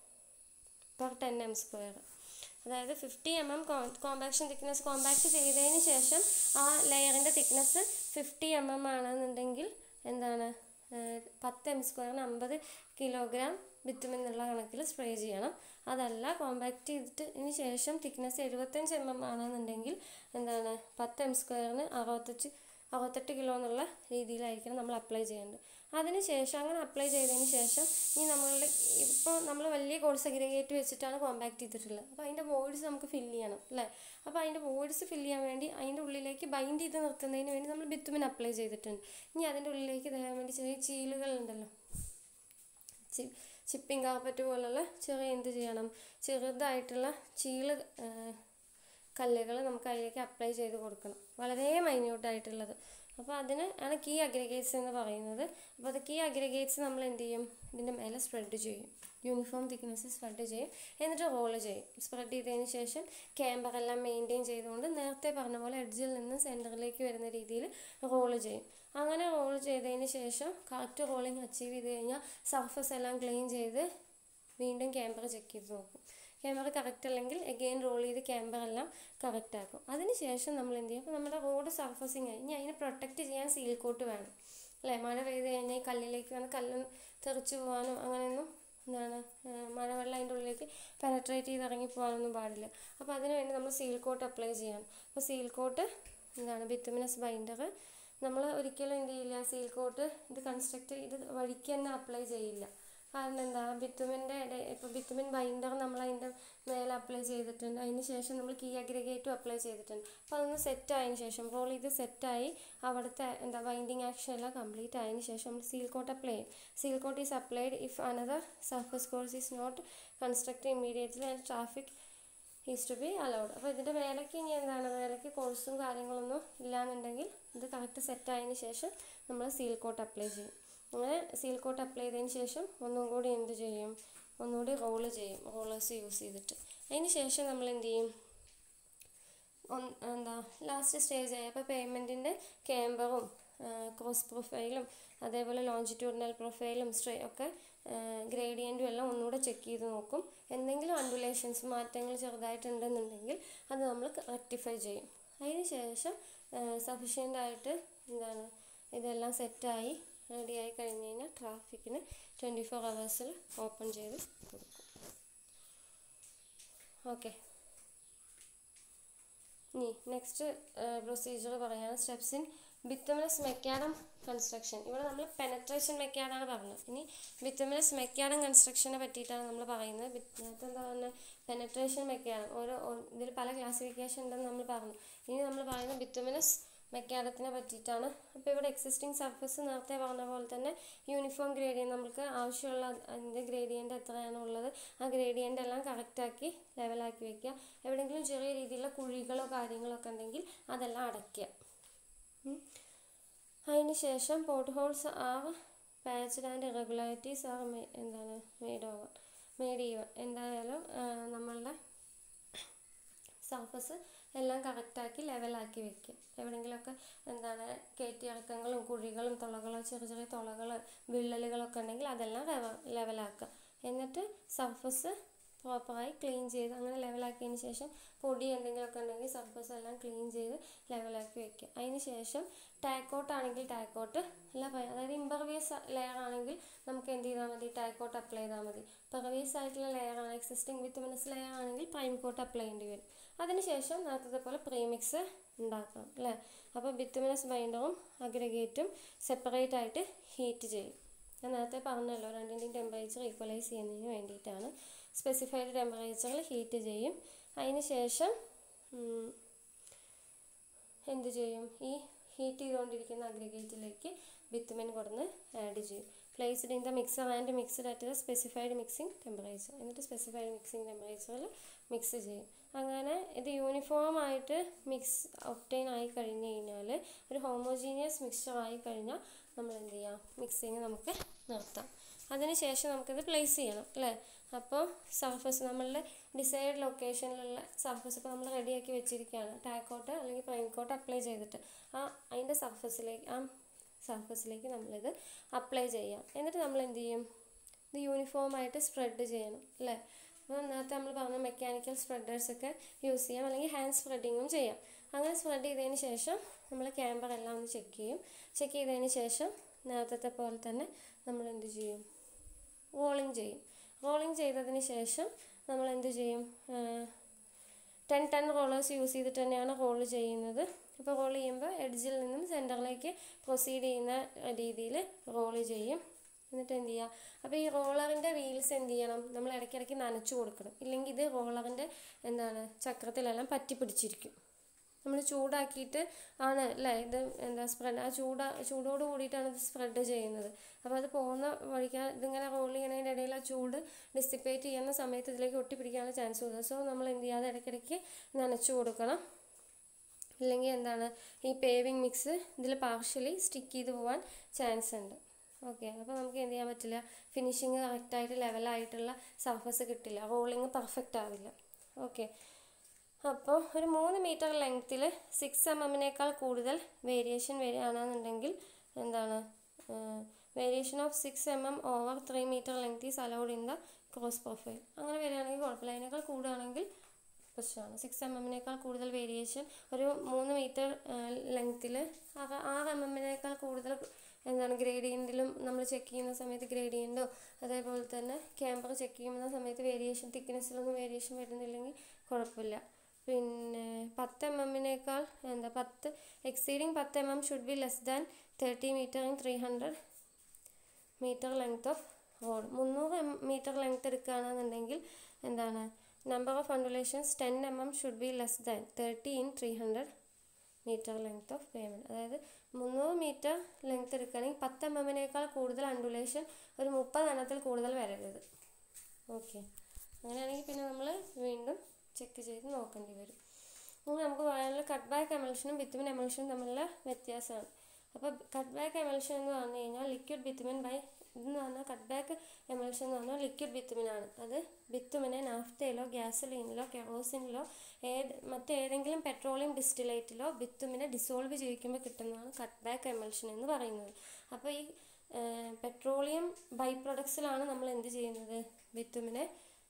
per ten M square അതായത് fifty M M compaction thickness compact ചെയ്തതിന് ശേഷം ആ ലെയറിൻ്റെ തിക്നെസ് ഫിഫ്റ്റി എം എം ആണെന്നുണ്ടെങ്കിൽ എന്താണ് ഏഹ് പത്ത് എം സ്ക്വയറിന് അമ്പത് കിലോഗ്രാം ബിറ്റുമിൻ എന്നുള്ള കണക്കിൽ സ്പ്രേ ചെയ്യണം അതല്ല കോമ്പാക്ട് ചെയ്തിട്ട് ഇതിന് ശേഷം തിക്നെസ് എഴുപത്തഞ്ച് എം എം ആണെന്നുണ്ടെങ്കിൽ എന്താണ് പത്ത് എം സ്ക്വയറിന് അറുപത്തഞ്ച് അറുപത്തെട്ട് കിലോ എന്നുള്ള രീതിയിലായിരിക്കണം നമ്മൾ അപ്ലൈ ചെയ്യേണ്ടത് അതിന് ശേഷം അങ്ങനെ അപ്ലൈ ചെയ്തതിന് ശേഷം ഈ നമ്മളുടെ ഇപ്പോൾ നമ്മൾ വലിയ കോഴ്സ് അഗ്രിഗേറ്റ് വെച്ചിട്ടാണ് കോമ്പാക്ട് ചെയ്തിട്ടുള്ളത് അപ്പോൾ അതിൻ്റെ വോയിഡ്സ് നമുക്ക് ഫില്ല് ചെയ്യണം അല്ലേ അപ്പോൾ അതിൻ്റെ വോയിഡ്സ് ഫില്ല് ചെയ്യാൻ വേണ്ടി അതിൻ്റെ ഉള്ളിലേക്ക് ബൈൻഡ് ചെയ്ത് നിർത്തുന്നതിന് വേണ്ടി നമ്മൾ ബിത്തുമിൻ അപ്ലൈ ചെയ്തിട്ടുണ്ട് ഇനി അതിൻ്റെ ഉള്ളിലേക്ക് ഇതാകാൻ വേണ്ടി ചെറിയ ചീലുകൾ ഉണ്ടല്ലോ ചി ചിപ്പിംഗ് കാർപ്പറ്റ് പോലുള്ള ചെറിയ എന്ത് ചെയ്യണം ചെറുതായിട്ടുള്ള ചീള് കല്ലുകൾ നമുക്ക് അതിലേക്ക് അപ്ലൈ ചെയ്ത് കൊടുക്കണം വളരെ മൈന്യൂട്ടായിട്ടുള്ളത് അപ്പോൾ അതിന് ആണ് കീ അഗ്രിഗേറ്റ്സ് എന്ന് പറയുന്നത് അപ്പോൾ അത് കീ അഗ്രിഗേറ്റ്സ് നമ്മൾ എന്ത് ചെയ്യും ഇതിൻ്റെ മേലെ സ്പ്രെഡ് ചെയ്യും യൂണിഫോം തിക്നെസ് സ്പ്രെഡ് ചെയ്യും എന്നിട്ട് റോള് ചെയ്യും സ്പ്രെഡ് ചെയ്തതിന് ശേഷം ക്യാമ്പർ എല്ലാം മെയിൻറ്റെയിൻ ചെയ്തുകൊണ്ട് നേരത്തെ പറഞ്ഞ പോലെ എഡ്ജിൽ നിന്ന് സെൻറ്ററിലേക്ക് വരുന്ന രീതിയിൽ റോള് ചെയ്യും അങ്ങനെ റോൾ ചെയ്തതിന് ശേഷം കറക്റ്റ് റോളിങ് അച്ചീവ് ചെയ്ത് കഴിഞ്ഞാൽ സർഫസ് എല്ലാം ക്ലീൻ ചെയ്ത് വീണ്ടും ക്യാമറ ചെക്ക് ചെയ്ത് നോക്കും ക്യാമറ കറക്റ്റ് അല്ലെങ്കിൽ എഗെയിൻ റോൾ ചെയ്ത് ക്യാമറ എല്ലാം കറക്റ്റ് ആക്കും അതിന് ശേഷം നമ്മൾ എന്ത് ചെയ്യും അപ്പോൾ നമ്മുടെ റോഡ് സർഫസിങ് ആയി ഇനി അതിനെ പ്രൊട്ടക്റ്റ് ചെയ്യാൻ സീൽ കോട്ട് വേണം അല്ലേ മഴ പെയ്ത് കഴിഞ്ഞാൽ ഈ കല്ലിലേക്ക് വന്ന് കല്ല് തെറിച്ച് പോകാനും അങ്ങനെയൊന്നും എന്താണ് ഏഹ് മഴവെള്ളം അതിൻ്റെ ഉള്ളിലേക്ക് പെനട്രേറ്റ് ചെയ്ത് ഇറങ്ങി പോകാനൊന്നും പാടില്ല അപ്പോൾ അതിന് വേണ്ടി നമ്മൾ സീൽ കോട്ട് അപ്ലൈ ചെയ്യണം അപ്പോൾ സീൽ കോട്ട് എന്താണ് ബിത്തുമിനസ് ബൈൻഡർ നമ്മൾ ഒരിക്കലും എന്ത് ചെയ്യില്ല സീൽ കോട്ട് ഇത് കൺസ്ട്രക്ട് ഇത് വഴിക്ക് തന്നെ അപ്ലൈ ചെയ്യില്ല കാരണം എന്താ ബിത്തുമിൻ്റെ ഇപ്പോൾ ബിത്തുമിൻ ബൈൻഡർ നമ്മൾ അതിൻ്റെ മേലെ അപ്ലൈ ചെയ്തിട്ടുണ്ട് അതിന് ശേഷം നമ്മൾ കീ അഗ്രിഗേറ്റും അപ്ലൈ ചെയ്തിട്ടുണ്ട് അപ്പോൾ അതൊന്ന് സെറ്റ് ആയതിനു ശേഷം റോൾ ചെയ്ത് സെറ്റായി അവിടുത്തെ എന്താ ബൈൻഡിങ് ആക്ഷൻ എല്ലാം കംപ്ലീറ്റ് ആയതിനു ശേഷം നമ്മൾ സീൽ കോട്ട് അപ്ലൈ ചെയ്യും seal coat is applied if another surface course is not construct immediately and traffic is to be allowed അപ്പോൾ ഇതിൻ്റെ മേലേക്ക് ഇനി എന്താണ് മേലേക്ക് കോഴ്സും കാര്യങ്ങളൊന്നും ഇല്ലാന്നുണ്ടെങ്കിൽ ഇത് കറക്റ്റ് സെറ്റ് ആയതിനു ശേഷം നമ്മൾ സീൽ കോട്ട് അപ്ലൈ ചെയ്യും അങ്ങനെ സീൽ കോട്ട് അപ്ലൈ ചെയ്തതിന് ശേഷം ഒന്നും കൂടി എന്ത് ചെയ്യും ഒന്നുകൂടി റോള് ചെയ്യും റോളേഴ്സ് യൂസ് ചെയ്തിട്ട് അതിന് ശേഷം നമ്മൾ എന്ത് ചെയ്യും ഒന്ന് എന്താ ലാസ്റ്റ് സ്റ്റേജ് ആയി അപ്പോൾ പേയ്മെൻറ്റിൻ്റെ ക്യാമ്പറും ക്രോസ് പ്രൊഫൈലും അതേപോലെ ലോഞ്ചിറ്റ്യൂഡിനൽ പ്രൊഫൈലും സ്ട്രേ ഒക്കെ ഗ്രേഡിയൻറ്റും എല്ലാം ഒന്നുകൂടെ ചെക്ക് ചെയ്ത് നോക്കും എന്തെങ്കിലും അണ്ടുലേഷൻസ് മാറ്റങ്ങൾ ചെറുതായിട്ടുണ്ടെന്നുണ്ടെങ്കിൽ അത് നമ്മൾ റെക്ടിഫൈ ചെയ്യും അതിന് ശേഷം സഫീഷ്യൻ്റ് ആയിട്ട് എന്താണ് ഇതെല്ലാം സെറ്റായി റെഡിയായി കഴിഞ്ഞ് കഴിഞ്ഞാൽ ട്രാഫിക്കിന് ട്വൻറ്റി ഫോർ അവേഴ്സിൽ ഓപ്പൺ ചെയ്ത് കൊടുക്കും ഓക്കെ ഇനി നെക്സ്റ്റ് പ്രൊസീജിയർ പറയാണ് steps in bituminous macadam construction ഇവിടെ നമ്മൾ പെനട്രേഷൻ മെക്കാഡാണ് പറഞ്ഞത് ഇനി ബിത്തുമിനസ് മെക്കാഡം കൺസ്ട്രക്ഷനെ പറ്റിയിട്ടാണ് നമ്മൾ പറയുന്നത് ബിത്തിനകത്ത് എന്താ പറയുന്നത് പെനട്രേഷൻ മെക്കാഡം ഓരോ ഓ- ഇതിൽ പല ക്ലാസിഫിക്കേഷൻ ഉണ്ടെന്ന് നമ്മൾ പറഞ്ഞു ഇനി നമ്മൾ പറയുന്നത് ബിത്തുമിനസ് മെക്കാഡത്തിനെ പറ്റിയിട്ടാണ് അപ്പോൾ ഇവിടെ എക്സിസ്റ്റിംഗ് സർഫസ് നേരത്തെ പറഞ്ഞ പോലെ തന്നെ യൂണിഫോം ഗ്രേഡിയൻ നമുക്ക് ആവശ്യമുള്ള അതിൻ്റെ ഗ്രേഡിയൻ്റ് എത്രയാണ് ഉള്ളത് ആ ഗ്രേഡിയൻ്റ് എല്ലാം കറക്റ്റാക്കി ലെവലാക്കി വെക്കുക എവിടെയെങ്കിലും ചെറിയ രീതിയിലുള്ള കുഴികളോ കാര്യങ്ങളോ ഒക്കെ ഉണ്ടെങ്കിൽ അതെല്ലാം അടയ്ക്കുക ഉം. അതിന് ശേഷം pot holes are patched and irregularities are എന്താണ് മെയ്ഡ് ഓവർ മെയ്ഡ് ഈവൻ എന്തായാലും ആ, നമ്മളുടെ സർഫസ് എല്ലാം കറക്റ്റാക്കി ലെവലാക്കി വെക്കും എവിടെയെങ്കിലുമൊക്കെ എന്താണ് കയറ്റിയിറക്കങ്ങളും കുഴികളും തുളകളോ ചെറിയ ചെറിയ തുളകൾ വിള്ളലുകളൊക്കെ ഉണ്ടെങ്കിൽ അതെല്ലാം ലെവലാക്കുക എന്നിട്ട് സർഫസ് പ്രോപ്പറായി ക്ലീൻ ചെയ്ത് അങ്ങനെ ലെവലാക്കിയതിന് ശേഷം പൊടി എന്തെങ്കിലുമൊക്കെ ഉണ്ടെങ്കിൽ സർഫസ് എല്ലാം ക്ലീൻ ചെയ്ത് ലെവലാക്കി വെക്കുക അതിന് ശേഷം ടാക്കോട്ട് ആണെങ്കിൽ ടാക്കോട്ട് അല്ല പ- അതായത് ഇമ്പർവിയസ് ലെയർ ആണെങ്കിൽ നമുക്ക് എന്ത് ചെയ്താൽ മതി ടാക്കോട്ട് അപ്ലൈ ചെയ്താൽ മതി പെർവിയസ് ആയിട്ടുള്ള ലെയർ ആണ് എക്സിസ്റ്റിംഗ് വിത്ത് മിനസ് ലെയർ ആണെങ്കിൽ പ്രൈം കോട്ട് അപ്ലൈ ചെയ്യേണ്ടി വരും അതിനുശേഷം നേരത്തെ പോലെ പ്രീമിക്സ് ഉണ്ടാക്കാം അല്ലേ അപ്പോൾ ബിത്തുമിനസ് ബൈൻഡറും അഗ്രഗേറ്റും സെപ്പറേറ്റ് ആയിട്ട് ഹീറ്റ് ചെയ്യും ഞാൻ നേരത്തെ പറഞ്ഞല്ലോ രണ്ടിൻ്റെയും ടെമ്പറേച്ചർ ഈക്വലൈസ് ചെയ്യുന്നതിന് വേണ്ടിയിട്ടാണ് സ്പെസിഫൈഡ് ടെമ്പറേച്ചറിൽ ഹീറ്റ് ചെയ്യും അതിന് ശേഷം ഉം, എന്ത് ചെയ്യും ഈ ഹീറ്റ് ചെയ്തുകൊണ്ടിരിക്കുന്ന അഗ്രിഗേറ്റിലേക്ക് ബിത്തുമെൻ കൊടുന്ന് ആഡ് ചെയ്യും placed in the mixer and mixed at the specified mixing temperature എന്നിട്ട് സ്പെസിഫൈഡ് മിക്സിംഗ് ടെമ്പറേച്ചറിൽ മിക്സ് ചെയ്യും അങ്ങനെ ഇത് യൂണിഫോം ആയിട്ട് മിക്സ് ഒപ്റ്റൈൻ ആയി കഴിഞ്ഞ് കഴിഞ്ഞാൽ ഒരു ഹോമോജീനിയസ് മിക്സ്ചർ ആയി കഴിഞ്ഞാൽ നമ്മൾ എന്ത് ചെയ്യാം മിക്സിങ് നമുക്ക് നിർത്താം അതിനുശേഷം നമുക്കിത് പ്ലേസ് ചെയ്യണം അല്ലേ അപ്പോൾ സർഫസ് നമ്മളുടെ ഡിസൈഡ് ലൊക്കേഷനിലുള്ള സർഫസ് ഇപ്പോൾ നമ്മൾ റെഡിയാക്കി വെച്ചിരിക്കുകയാണ് ടാക്കോട്ട് അല്ലെങ്കിൽ പ്രൈം കോട്ട് അപ്ലൈ ചെയ്തിട്ട് ആ അതിൻ്റെ സർഫസിലേക്ക് ആ സർഫസിലേക്ക് നമ്മളിത് അപ്ലൈ ചെയ്യാം എന്നിട്ട് നമ്മൾ എന്ത് ചെയ്യും ഇത് യൂണിഫോം ആയിട്ട് സ്പ്രെഡ് ചെയ്യണം അല്ലേ അപ്പോൾ നേരത്തെ നമ്മൾ പറഞ്ഞ മെക്കാനിക്കൽ സ്പ്രെഡേഴ്സൊക്കെ യൂസ് ചെയ്യാം അല്ലെങ്കിൽ ഹാൻഡ് സ്പ്രെഡിങ്ങും ചെയ്യാം അങ്ങനെ സ്പ്രെഡ് ചെയ്തതിന് ശേഷം നമ്മൾ ക്യാമ്പർ എല്ലാം ഒന്ന് ചെക്ക് ചെയ്യും ചെക്ക് ചെയ്തതിന് ശേഷം നേരത്തെ പോലെ തന്നെ നമ്മൾ എന്ത് ചെയ്യും റോളിങ് ചെയ്യും റോളിങ് ചെയ്തതിന് ശേഷം നമ്മൾ എന്ത് ചെയ്യും ടെൻ ടെൻ റോളേഴ്സ് യൂസ് ചെയ്തിട്ട് തന്നെയാണ് റോൾ ചെയ്യുന്നത് അപ്പോൾ റോൾ ചെയ്യുമ്പോൾ എഡ്ജിൽ നിന്നും സെൻറ്ററിലേക്ക് പ്രൊസീഡ് ചെയ്യുന്ന രീതിയിൽ റോൾ ചെയ്യും എന്നിട്ട് എന്ത് ചെയ്യുക അപ്പോൾ ഈ റോളറിൻ്റെ വീൽസ് എന്ത് ചെയ്യണം നമ്മൾ ഇടയ്ക്കിടയ്ക്ക് നനച്ചു കൊടുക്കണം ഇല്ലെങ്കിൽ ഇത് റോളറിൻ്റെ എന്താണ് ചക്രത്തിലെല്ലാം പറ്റി പിടിച്ചിരിക്കും നമ്മൾ ചൂടാക്കിയിട്ട് ആണ് അല്ലേ ഇത് എന്താ സ്പ്രെഡ് ആ ചൂടാ ചൂടോട് കൂടിയിട്ടാണ് ഇത് സ്പ്രെഡ് ചെയ്യുന്നത് അപ്പോൾ അത് പോകുന്ന വഴിക്ക് ഇതിങ്ങനെ റോൾ ചെയ്യണതിൻ്റെ ഇടയിൽ ആ ചൂട് ഡിസിപ്പേറ്റ് ചെയ്യുന്ന സമയത്ത് ഇതിലേക്ക് ഒട്ടിപ്പിടിക്കാനുള്ള ചാൻസ് കൂടുതൽ സോ നമ്മൾ എന്ത് ചെയ്യാതെ ഇടയ്ക്കിടയ്ക്ക് നനച്ചു കൊടുക്കണം ഇല്ലെങ്കിൽ എന്താണ് ഈ പേവിങ് മിക്സ് ഇതിൽ പാർഷ്യലി സ്റ്റിക്ക് ചെയ്ത് പോകാൻ ചാൻസ് ഉണ്ട് ഓക്കെ അപ്പോൾ നമുക്ക് എന്ത് ചെയ്യാൻ പറ്റില്ല ഫിനിഷിങ് കറക്റ്റായിട്ട് ലെവലായിട്ടുള്ള സർഫസ് കിട്ടില്ല റോളിങ് പെർഫെക്റ്റ് ആവില്ല ഓക്കെ അപ്പോൾ ഒരു മൂന്ന് മീറ്റർ ലെങ്ത്തിൽ സിക്സ് എം എമ്മിനേക്കാൾ കൂടുതൽ വേരിയേഷൻ വരികയാണെന്നുണ്ടെങ്കിൽ എന്താണ് variation of six M M over three metre length is allowed in the cross profile അങ്ങനെ വരികയാണെങ്കിൽ കുഴപ്പമില്ല അതിനേക്കാൾ കൂടുകയാണെങ്കിൽ പ്രശ്നമാണ് സിക്സ് എം എമ്മിനേക്കാൾ കൂടുതൽ വേരിയേഷൻ ഒരു മൂന്ന് മീറ്റർ ലെങ്ത്തിൽ ആറ് എം എമ്മിനേക്കാൾ കൂടുതൽ എന്താണ് ഗ്രേഡിയൻറ്റിലും നമ്മൾ ചെക്ക് ചെയ്യുന്ന സമയത്ത് ഗ്രേഡിയൻറ്റോ അതേപോലെ തന്നെ ക്യാമ്പർ ചെക്ക് ചെയ്യുന്ന സമയത്ത് വേരിയേഷൻ തിക്നെസ്സിലൊന്നും വേരിയേഷൻ വരുന്നില്ലെങ്കിൽ കുഴപ്പമില്ല പിന്നെ പത്ത് എം എമ്മിനേക്കാൾ എന്താ പത്ത് എക്സീഡിങ് പത്ത് M M should be less than thirty metre in three hundred metre length of road മുന്നൂറ് എം മീറ്റർ ലെങ്ത് എടുക്കുകയാണെന്നുണ്ടെങ്കിൽ എന്താണ് number of undulations ten M M should be less than thirty in three hundred metre length of pavement അതായത് മുന്നൂറ് മീറ്റർ ലെങ്ത് എടുക്കുകയാണെങ്കിൽ പത്ത് എം എമ്മിനേക്കാൾ കൂടുതൽ അണ്ടുലേഷൻ ഒരു മുപ്പത് എണ്ണത്തിൽ കൂടുതൽ വരരുത് ഓക്കെ അങ്ങനെയാണെങ്കിൽ പിന്നെ നമ്മൾ വീണ്ടും ചെക്ക് ചെയ്ത് നോക്കേണ്ടി വരും ഇനി നമുക്ക് പറയാനുള്ള കട്ട് ബാക്ക് എമൽഷനും ബിത്തുമിൻ എമൽഷനും തമ്മിലുള്ള വ്യത്യാസമാണ് അപ്പോൾ കട്ട് ബാക്ക് എമൽഷൻ എന്ന് പറഞ്ഞു കഴിഞ്ഞാൽ ലിക്വിഡ് ബിത്തുമിൻ ബൈ ഇതെന്ന് പറഞ്ഞാൽ കട്ട് ബാക്ക് എമൽഷൻ എന്ന് പറഞ്ഞാൽ ലിക്വിഡ് ബിത്തുമിനാണ് അത് ബിത്തുമിനെ നാഫ്തയിലോ ഗ്യാസലീനിലോ കെറോസിനിലോ ഏത് മറ്റേതെങ്കിലും പെട്രോളിയം ഡിസ്റ്റിലേറ്റിലോ ബിത്തുമിനെ ഡിസോൾവ് ചെയ്യിക്കുമ്പോൾ കിട്ടുന്നതാണ് കട്ട് ബാക്ക് എമൽഷൻ എന്ന് പറയുന്നത് അപ്പോൾ ഈ പെട്രോളിയം ബൈ പ്രൊഡക്ട്സിലാണ് നമ്മൾ എന്ത് ചെയ്യുന്നത് ബിത്തുമിനെ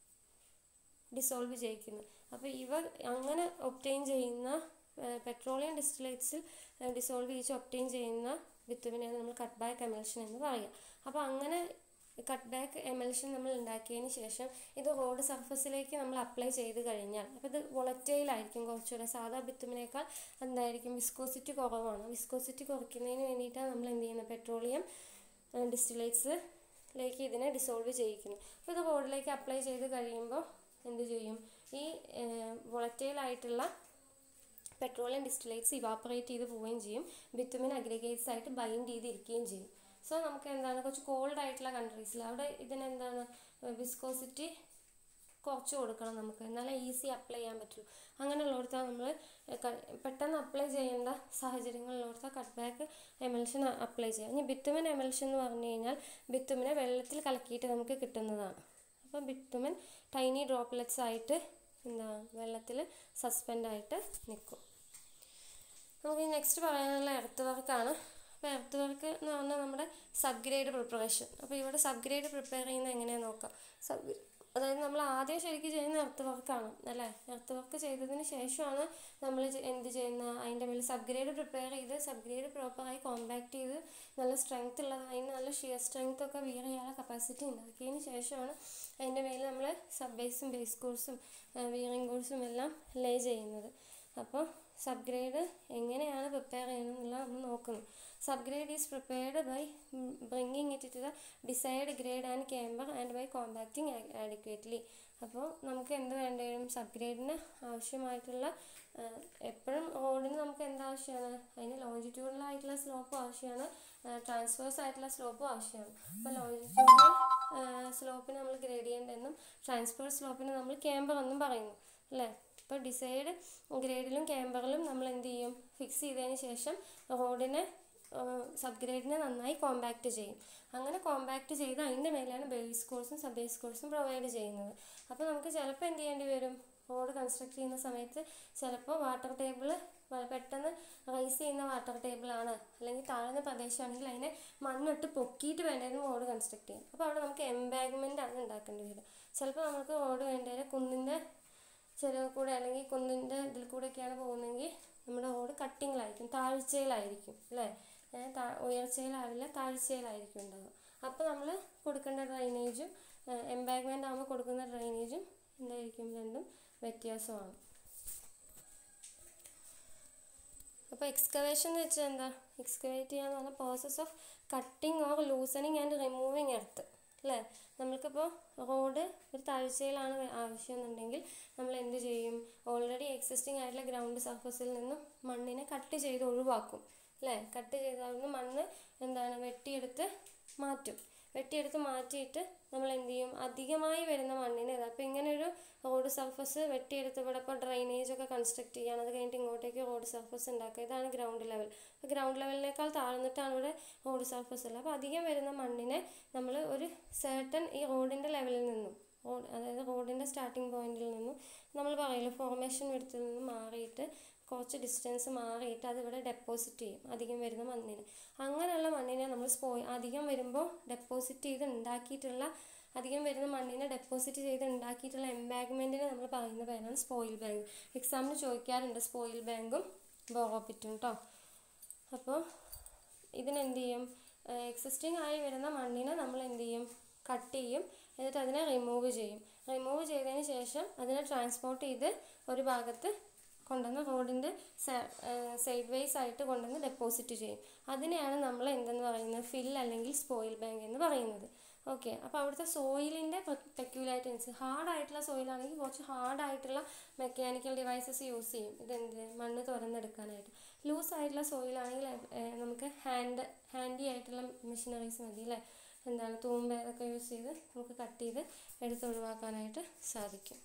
ഡിസോൾവ് ചെയ്യിക്കുന്നത് അപ്പോൾ ഇവ അങ്ങനെ ഒപ്റ്റെയിൻ ചെയ്യുന്ന പെട്രോളിയം ഡിസ്റ്റിലേറ്റ്സിൽ ഡിസോൾവ് ചെയ്യിച്ച് ഒപ്റ്റെയിൻ ചെയ്യുന്ന ബിത്തുമിനെയാണ് നമ്മൾ കട്ട് ബാക്ക് എമൽഷൻ എന്ന് പറയുക അപ്പോൾ അങ്ങനെ കട്ട് ബാക്ക് എമൽഷൻ നമ്മൾ ഉണ്ടാക്കിയതിന് ശേഷം ഇത് റോഡ് സർഫസിലേക്ക് നമ്മൾ അപ്ലൈ ചെയ്ത് കഴിഞ്ഞാൽ അപ്പോൾ ഇത് വൊളറ്റൈലായിരിക്കും കുറച്ചുകൂടെ സാധാ ബിത്തുമിനേക്കാൾ എന്തായിരിക്കും വിസ്കോസിറ്റി കുറവാണ് വിസ്കോസിറ്റി കുറയ്ക്കുന്നതിന് വേണ്ടിയിട്ടാണ് നമ്മൾ എന്ത് ചെയ്യുന്നത് പെട്രോളിയം ഡിസ്റ്റിലേറ്റ്സിലേക്ക് ഇതിനെ ഡിസോൾവ് ചെയ്യിക്കുന്നു അപ്പോൾ ഇത് റോഡിലേക്ക് അപ്ലൈ ചെയ്ത് കഴിയുമ്പോൾ എന്ത് ചെയ്യും ഈ വൊളറ്റൈലായിട്ടുള്ള പെട്രോളിയം ഡിസ്റ്റിലേറ്റ്സ് ഇവാപ്പറേറ്റ് ചെയ്ത് പോവുകയും ചെയ്യും ബിത്തുമിൻ അഗ്രിഗേറ്റ്സ് ആയിട്ട് ബൈൻഡ് ചെയ്തിരിക്കുകയും ചെയ്യും സോ നമുക്ക് എന്താണ് കുറച്ച് കോൾഡ് ആയിട്ടുള്ള കൺട്രീസിൽ അവിടെ ഇതിനെന്താണ് വിസ്കോസിറ്റി കുറച്ച് കൊടുക്കണം നമുക്ക് എന്നാലേ ഈസി അപ്ലൈ ചെയ്യാൻ പറ്റുള്ളൂ അങ്ങനെയുള്ളിടത്താണ് നമ്മൾ പെട്ടെന്ന് അപ്ലൈ ചെയ്യേണ്ട സാഹചര്യങ്ങളിലോടത്ത് കട്ട് ബാക്ക് എമൽഷൻ അപ്ലൈ ചെയ്യാം ഇനി ബിത്തുമൻ എമൽഷൻ എന്ന് പറഞ്ഞു കഴിഞ്ഞാൽ ബിത്തുമിനെ വെള്ളത്തിൽ കലക്കിയിട്ട് നമുക്ക് കിട്ടുന്നതാണ് അപ്പം ബിത്തുമൻ ടൈനി ഡ്രോപ്ലെറ്റ്സ് ആയിട്ട് എന്താ വെള്ളത്തിൽ സസ്പെൻഡ് ആയിട്ട് നിൽക്കും നമുക്ക് നെക്സ്റ്റ് പറയാനുള്ള എർത്ത് വർക്കാണ് അപ്പോൾ എർത്ത് വർക്ക് എന്ന് പറഞ്ഞാൽ നമ്മുടെ സബ് ഗ്രേഡ് പ്രിപ്പറേഷൻ അപ്പോൾ ഇവിടെ സബ് ഗ്രേഡ് പ്രിപ്പയർ ചെയ്യുന്നത് എങ്ങനെയാണെന്ന് നോക്കാം സബ് അതായത് നമ്മൾ ആദ്യം ശരിക്കും ചെയ്യുന്ന എർത്ത് വർക്കാണ് അല്ലേ എർത്ത് വർക്ക് ചെയ്തതിന് ശേഷമാണ് നമ്മൾ എന്ത് ചെയ്യുന്ന അതിൻ്റെ മേലെ സബ് ഗ്രേഡ് പ്രിപ്പയർ ചെയ്ത് സബ് ഗ്രേഡ് പ്രോപ്പറായി കോമ്പാക്ട് ചെയ്ത് നല്ല സ്ട്രെങ്ത് ഉള്ളത് അതിന് നല്ല ഷിയർ സ്ട്രെങ്ത് ഒക്കെ വിയർ ചെയ്യാനുള്ള കപ്പാസിറ്റി ഉണ്ടാക്കിയതിന് ശേഷമാണ് അതിൻ്റെ മേലെ നമ്മൾ സബ് ബേസും ബേസ് കോഴ്സും വിയറിംഗ് കോഴ്സും എല്ലാം ലേ ചെയ്യുന്നത് അപ്പോൾ സബ് ഗ്രേഡ് എങ്ങനെയാണ് പ്രിപ്പയർ ചെയ്യണമെന്നുള്ള നമ്മൾ നോക്കുന്നു sub grade is prepared by bringing it to the desired grade and camber and by compacting adequately അപ്പോൾ നമുക്ക് എന്ത് വേണ്ടി വരും സബ് ഗ്രേഡിന് ആവശ്യമായിട്ടുള്ള എപ്പോഴും റോഡിന് നമുക്ക് എന്ത് ആവശ്യമാണ് അതിന് ലോഞ്ചിറ്റ്യൂഡൽ ആയിട്ടുള്ള സ്ലോപ്പും ആവശ്യമാണ് ട്രാൻസ്വേഴ്സ് ആയിട്ടുള്ള സ്ലോപ്പും ആവശ്യമാണ് അപ്പോൾ ലോഞ്ചിറ്റ്യൂഡൽ സ്ലോപ്പിന് നമ്മൾ ഗ്രേഡിയൻ്റ് എന്നും ട്രാൻസ്ഫേഴ്സ് സ്ലോപ്പിന് നമ്മൾ ക്യാമ്പർ എന്നും പറയുന്നു അല്ലേ ഇപ്പോൾ ഡിസൈഡ് ഗ്രേഡിലും ക്യാമ്പറിലും നമ്മൾ എന്ത് ചെയ്യും ഫിക്സ് ചെയ്തതിന് ശേഷം റോഡിനെ സബ് ഗ്രേഡിനെ നന്നായി കോമ്പാക്റ്റ് ചെയ്യും അങ്ങനെ കോമ്പാക്റ്റ് ചെയ്ത് അതിൻ്റെ മേലെയാണ് ബേസ് കോഴ്സും സബ് ബേസ് കോഴ്സും പ്രൊവൈഡ് ചെയ്യുന്നത് അപ്പോൾ നമുക്ക് ചിലപ്പോൾ എന്ത് ചെയ്യേണ്ടി വരും റോഡ് കൺസ്ട്രക്ട് ചെയ്യുന്ന സമയത്ത് ചിലപ്പോൾ വാട്ടർ ടേബിൾ പെട്ടെന്ന് റൈസ് ചെയ്യുന്ന വാട്ടർ ടേബിളാണ് അല്ലെങ്കിൽ താഴ്ന്ന പ്രദേശമാണെങ്കിൽ അതിനെ മണ്ണിട്ട് പൊക്കിയിട്ട് വേണ്ടായിരുന്നു റോഡ് കൺസ്ട്രക്ട് ചെയ്യാൻ അപ്പോൾ അവിടെ നമുക്ക് എംബാഗ്മെൻ്റ് ആണ് ഉണ്ടാക്കേണ്ടി വരും ചിലപ്പോൾ നമുക്ക് റോഡ് വേണ്ടതിന് കുന്നിൻ്റെ ചെരുവ് കൂടെ അല്ലെങ്കിൽ കുന്നിൻ്റെ ഇതിൽ കൂടെയൊക്കെയാണ് പോകുന്നതെങ്കിൽ നമ്മുടെ റോഡ് കട്ടിങ്ങിലായിരിക്കും താഴ്ചയിലായിരിക്കും അല്ലേ ഉയർച്ചയിലാവില്ല താഴ്ചയിലായിരിക്കും ഉണ്ടാവുക അപ്പോൾ നമ്മൾ കൊടുക്കേണ്ട ഡ്രൈനേജും എംബാഗ്മെൻ്റ് ആകുമ്പോൾ കൊടുക്കുന്ന ഡ്രൈനേജും എന്തായിരിക്കും രണ്ടും വ്യത്യാസമാണ് അപ്പോൾ എക്സ്കവേഷൻ എന്ന് വെച്ചാൽ എന്താ എക്സ്കവേറ്റ് ചെയ്യാന്ന് പറഞ്ഞാൽ process of cutting or loosening and removing earth അല്ലേ നമ്മൾക്കിപ്പോൾ റോഡ് ഒരു താഴ്ചയിലാണ് ആവശ്യമെന്നുണ്ടെങ്കിൽ നമ്മൾ എന്ത് ചെയ്യും ഓൾറെഡി എക്സിസ്റ്റിംഗ് ആയിട്ടുള്ള ഗ്രൗണ്ട് സർഫസിൽ നിന്നും മണ്ണിനെ കട്ട് ചെയ്ത് ഒഴിവാക്കും അല്ലേ കട്ട് ചെയ്ത് അവിടുന്ന് മണ്ണ് എന്താണ് വെട്ടിയെടുത്ത് മാറ്റും വെട്ടിയെടുത്ത് മാറ്റിയിട്ട് നമ്മൾ എന്ത് ചെയ്യും അധികമായി വരുന്ന മണ്ണിനെ അപ്പോൾ ഇങ്ങനെ ഒരു റോഡ് സർഫസ് വെട്ടിയെടുത്ത് ഇവിടെ ഇപ്പോൾ ഡ്രൈനേജ് ഒക്കെ കൺസ്ട്രക്ട് ചെയ്യാണ് അത് കഴിഞ്ഞിട്ട് ഇങ്ങോട്ടേക്ക് റോഡ് സർഫസ് ഉണ്ടാക്കുക ഇതാണ് ഗ്രൗണ്ട് ലെവൽ അപ്പോൾ ഗ്രൗണ്ട് ലെവലിനേക്കാൾ താഴ്ന്നിട്ടാണ് ഇവിടെ റോഡ് സർഫസ് ഉള്ളത് അപ്പോൾ അധികം വരുന്ന മണ്ണിനെ നമ്മൾ ഒരു സേർട്ടൺ ഈ റോഡിൻ്റെ ലെവലിൽ നിന്നും റോഡ് അതായത് റോഡിൻ്റെ സ്റ്റാർട്ടിംഗ് പോയിന്റിൽ നിന്നും നമ്മൾ പറയില്ല ഫോർമേഷൻ വിടത്തിൽ നിന്നും മാറിയിട്ട് കുറച്ച് ഡിസ്റ്റൻസ് മാറിയിട്ട് അത് ഇവിടെ ഡെപ്പോസിറ്റ് ചെയ്യും അധികം വരുന്ന മണ്ണിന് അങ്ങനെയുള്ള മണ്ണിനെ നമ്മൾ സ്പോയി അധികം വരുമ്പോൾ ഡെപ്പോസിറ്റ് ചെയ്ത് ഉണ്ടാക്കിയിട്ടുള്ള അധികം വരുന്ന മണ്ണിനെ ഡെപ്പോസിറ്റ് ചെയ്ത് ഉണ്ടാക്കിയിട്ടുള്ള എംബാഗ്മെൻറ്റിനെ നമ്മൾ പറയുന്ന പേരാണ് സ്പോയിൽ ബാങ്ക് എക്സാമിന് ചോദിക്കാറുണ്ട് സ്പോയിൽ ബാങ്കും ബോറോപ്പിറ്റും കേട്ടോ അപ്പോൾ ഇതിനെന്ത് ചെയ്യും എക്സിസ്റ്റിംഗ് ആയി വരുന്ന മണ്ണിനെ നമ്മൾ എന്ത് ചെയ്യും കട്ട് ചെയ്യും എന്നിട്ട് അതിനെ റിമൂവ് ചെയ്യും റിമൂവ് ചെയ്തതിന് ശേഷം അതിനെ ട്രാൻസ്പോർട്ട് ചെയ്ത് ഒരു ഭാഗത്ത് കൊണ്ടുവന്ന് റോഡിൻ്റെ സൈഡ് വൈസ് ആയിട്ട് കൊണ്ടുവന്ന് ഡെപ്പോസിറ്റ് ചെയ്യും അതിനെയാണ് നമ്മൾ എന്തെന്ന് പറയുന്നത് ഫിൽ അല്ലെങ്കിൽ സ്പോയിൽ ബാങ്ക് എന്ന് പറയുന്നത് ഓക്കെ അപ്പോൾ അവിടുത്തെ സോയിലിൻ്റെ പെക്യുലാരിറ്റീസ് ഹാർഡായിട്ടുള്ള സോയിലാണെങ്കിൽ കുറച്ച് ഹാർഡായിട്ടുള്ള മെക്കാനിക്കൽ ഡിവൈസസ് യൂസ് ചെയ്യും ഇതെന്ത് മണ്ണ് തുറന്നെടുക്കാനായിട്ട് ലൂസ് ആയിട്ടുള്ള സോയിലാണെങ്കിൽ നമുക്ക് ഹാൻഡ് ഹാൻഡി ആയിട്ടുള്ള മെഷീനറീസ് മതി അല്ലേ എന്താണ് തൂമ്പ അതൊക്കെ യൂസ് ചെയ്ത് നമുക്ക് കട്ട് ചെയ്ത് എടുത്ത് ഒഴിവാക്കാനായിട്ട് സാധിക്കും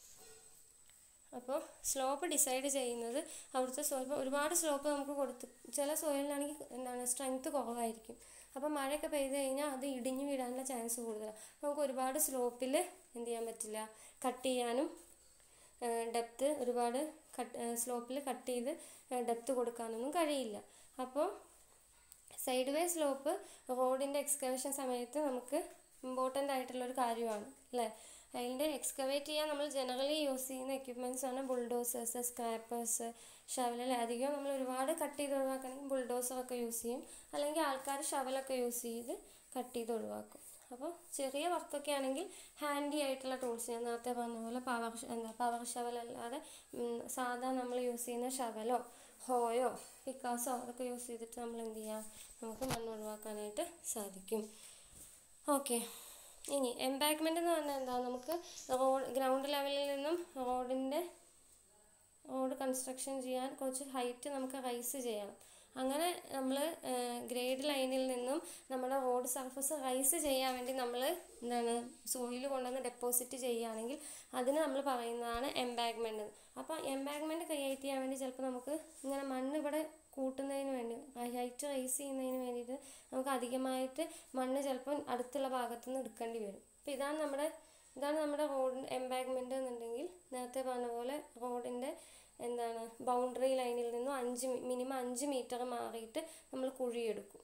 അപ്പോൾ സ്ലോപ്പ് ഡിസൈഡ് ചെയ്യുന്നത് അവിടുത്തെ സോയിൽ ഒരുപാട് സ്ലോപ്പ് നമുക്ക് കൊടുത്ത് ചില സോയിലിനാണെങ്കിൽ എന്താണ് സ്ട്രെങ്ത് കുറവായിരിക്കും അപ്പോൾ മഴയൊക്കെ പെയ്ത് കഴിഞ്ഞാൽ അത് ഇടിഞ്ഞു വീഴാനുള്ള ചാൻസ് കൂടുതലാണ് നമുക്ക് ഒരുപാട് സ്ലോപ്പിൽ എന്ത് ചെയ്യാൻ പറ്റില്ല കട്ട് ചെയ്യാനും ഡെപ്ത്ത് ഒരുപാട് കട്ട് സ്ലോപ്പിൽ കട്ട് ചെയ്ത് ഡെപ്ത്ത് കൊടുക്കാനൊന്നും കഴിയില്ല അപ്പോൾ സൈഡ് വേ സ്ലോപ്പ് റോഡിൻ്റെ എക്സ്കവേഷൻ സമയത്ത് നമുക്ക് ഇമ്പോർട്ടൻ്റ് ആയിട്ടുള്ള ഒരു കാര്യമാണ് അല്ലേ അതിൻ്റെ എക്സ്കവേറ്റ് ചെയ്യാൻ നമ്മൾ ജനറലി യൂസ് ചെയ്യുന്ന എക്യുപ്മെൻറ്റ്സ് ആണ് ബുൾഡോസേഴ്സ് സ്ക്രാപ്പേഴ്സ് ഷവൽ അധികം നമ്മൾ ഒരുപാട് കട്ട് ചെയ്ത് ഒഴിവാക്കണമെങ്കിൽ ബുൾഡോസറൊക്കെ യൂസ് ചെയ്യും അല്ലെങ്കിൽ ആൾക്കാർ ഷവലൊക്കെ യൂസ് ചെയ്ത് കട്ട് ചെയ്ത് ഒഴിവാക്കും അപ്പോൾ ചെറിയ വർക്കൊക്കെ ആണെങ്കിൽ ഹാൻഡി ആയിട്ടുള്ള ടൂൾസ് ഞാൻ നേരത്തെ പറഞ്ഞ പോലെ പവർ എന്താ പവർ ഷവൽ അല്ലാതെ സാധാ നമ്മൾ യൂസ് ചെയ്യുന്ന ഷവലോ ഹോയോ പിക്കാസോ അതൊക്കെ യൂസ് ചെയ്തിട്ട് നമ്മൾ എന്ത് ചെയ്യാം നമുക്ക് മണ്ണ് ഒഴിവാക്കാനായിട്ട് സാധിക്കും ഓക്കെ ഇനി എംബാക്ക്മെൻ്റ് എന്ന് പറഞ്ഞാൽ എന്താ നമുക്ക് റോഡ് ഗ്രൗണ്ട് ലെവലിൽ നിന്നും റോഡിൻ്റെ റോഡ് കൺസ്ട്രക്ഷൻ ചെയ്യാൻ കുറച്ച് ഹൈറ്റ് നമുക്ക് റൈസ് ചെയ്യണം അങ്ങനെ നമ്മൾ ഗ്രേഡ് ലൈനിൽ നിന്നും നമ്മുടെ റോഡ് സർഫസ് റൈസ് ചെയ്യാൻ വേണ്ടി നമ്മൾ എന്താണ് സോയിൽ കൊണ്ടുവന്ന് ഡെപ്പോസിറ്റ് ചെയ്യുകയാണെങ്കിൽ അതിന് നമ്മൾ പറയുന്നതാണ് എംബാഗ്മെൻറ്റ് അപ്പോൾ എംബാഗ്മെൻറ്റ് ക്രിയേറ്റ് ചെയ്യാൻ വേണ്ടി ചിലപ്പോൾ നമുക്ക് ഇങ്ങനെ മണ്ണ് ഇവിടെ കൂട്ടുന്നതിന് വേണ്ടി ഹൈറ്റ് റൈസ് ചെയ്യുന്നതിന് വേണ്ടിയിട്ട് നമുക്ക് അധികമായിട്ട് മണ്ണ് ചിലപ്പോൾ അടുത്തുള്ള ഭാഗത്തു നിന്ന് എടുക്കേണ്ടി വരും അപ്പോൾ ഇതാണ് നമ്മുടെ ഇതാണ് നമ്മുടെ റോഡ് എംബാഗ്മെൻറ്റ് എന്നുണ്ടെങ്കിൽ നേരത്തെ പറഞ്ഞ പോലെ റോഡിൻ്റെ എന്താണ് ബൗണ്ടറി ലൈനിൽ നിന്നും അഞ്ച് മിനിമം അഞ്ച് മീറ്റർ മാറിയിട്ട് നമ്മൾ കുഴിയെടുക്കും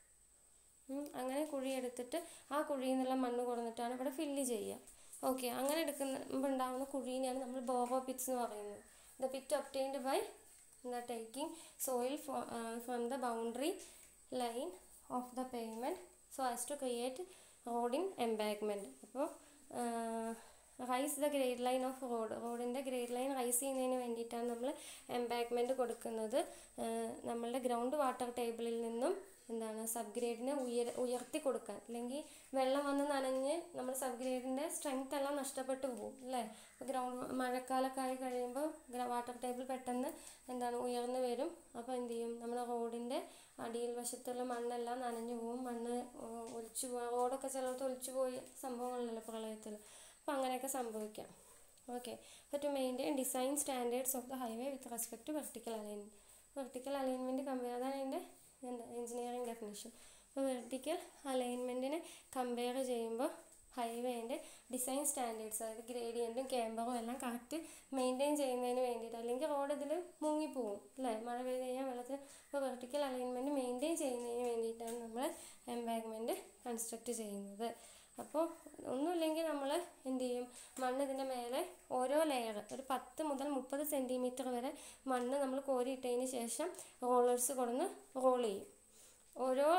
അങ്ങനെ കുഴിയെടുത്തിട്ട് ആ കുഴിയിൽ നിന്നുള്ള മണ്ണ് കൊടുത്തിട്ടാണ് ഇവിടെ ഫില്ല് ചെയ്യുക ഓക്കെ അങ്ങനെ എടുക്കുമ്പോൾ ഉണ്ടാകുന്ന കുഴീനെയാണ് നമ്മൾ ബോറോ പിറ്റ്സ് എന്ന് പറയുന്നത് the pit obtained by the taking soil for, uh, from the boundary line of the pavement so as to create road in embankment അപ്പോൾ rise the grade line of road റോഡിൻ്റെ ഗ്രേഡ് ലൈൻ റൈസ് ചെയ്യുന്നതിന് വേണ്ടിയിട്ടാണ് നമ്മൾ എംബാക്ക്മെൻറ്റ് കൊടുക്കുന്നത് നമ്മളുടെ ഗ്രൗണ്ട് വാട്ടർ ടേബിളിൽ നിന്നും എന്താണ് സബ് ഗ്രേഡിനെ ഉയർ ഉയർത്തി കൊടുക്കാൻ അല്ലെങ്കിൽ വെള്ളം വന്ന് നനഞ്ഞ് നമ്മൾ സബ് ഗ്രേഡിൻ്റെ സ്ട്രെങ്ത് എല്ലാം നഷ്ടപ്പെട്ടു പോകും അല്ലേ അപ്പോൾ ഗ്രൗണ്ട് മഴക്കാലമൊക്കെ ആയി കഴിയുമ്പോൾ വാട്ടർ ടേബിൾ പെട്ടെന്ന് എന്താണ് ഉയർന്നു വരും അപ്പോൾ എന്ത് ചെയ്യും നമ്മുടെ റോഡിൻ്റെ അടിയിൽ വശത്തുള്ള മണ്ണെല്ലാം നനഞ്ഞു പോകും മണ്ണ് ഒലിച്ചു പോകും റോഡൊക്കെ ചിലർക്ക് ഒലിച്ചു പോയ സംഭവങ്ങളല്ലോ പ്രളയത്തിൽ അപ്പോൾ അങ്ങനെയൊക്കെ സംഭവിക്കാം ഓക്കെ അപ്പോൾ to maintain design standards of the highway with respect to vertical alignment vertical alignment compare അതാണ് അതിൻ്റെ എന്താ എഞ്ചിനീയറിംഗ് ഡെഫിനിഷൻ അപ്പോൾ വെർട്ടിക്കൽ അലൈൻമെൻറ്റിനെ കമ്പയർ ചെയ്യുമ്പോൾ ഹൈവേൻ്റെ ഡിസൈൻ സ്റ്റാൻഡേർഡ്സ് അതായത് ഗ്രേഡിയൻറ്റും ക്യാമ്പറും എല്ലാം കറക്റ്റ് മെയിൻറ്റെയിൻ ചെയ്യുന്നതിന് വേണ്ടിയിട്ട് അല്ലെങ്കിൽ റോഡ് ഇതിൽ മുങ്ങിപ്പോവും അല്ലേ മഴ പെയ്ത് കഴിഞ്ഞാൽ വെള്ളത്തിൽ അപ്പോൾ വെർട്ടിക്കൽ അലൈൻമെൻറ്റ് മെയിൻറ്റെയിൻ ചെയ്യുന്നതിന് വേണ്ടിയിട്ടാണ് നമ്മൾ എംബാഗ്മെൻറ്റ് കൺസ്ട്രക്റ്റ് ചെയ്യുന്നത് അപ്പോൾ ഒന്നുമില്ലെങ്കിൽ നമ്മൾ എന്ത് ചെയ്യും മണ്ണ് ഇതിൻ്റെ മേലെ ഓരോ ലെയർ ഒരു പത്ത് മുതൽ മുപ്പത് സെൻറ്റിമീറ്റർ വരെ മണ്ണ് നമ്മൾ കോരിയിട്ടതിന് ശേഷം റോളേഴ്സ് കൊടുന്ന് റോൾ ചെയ്യും ഓരോ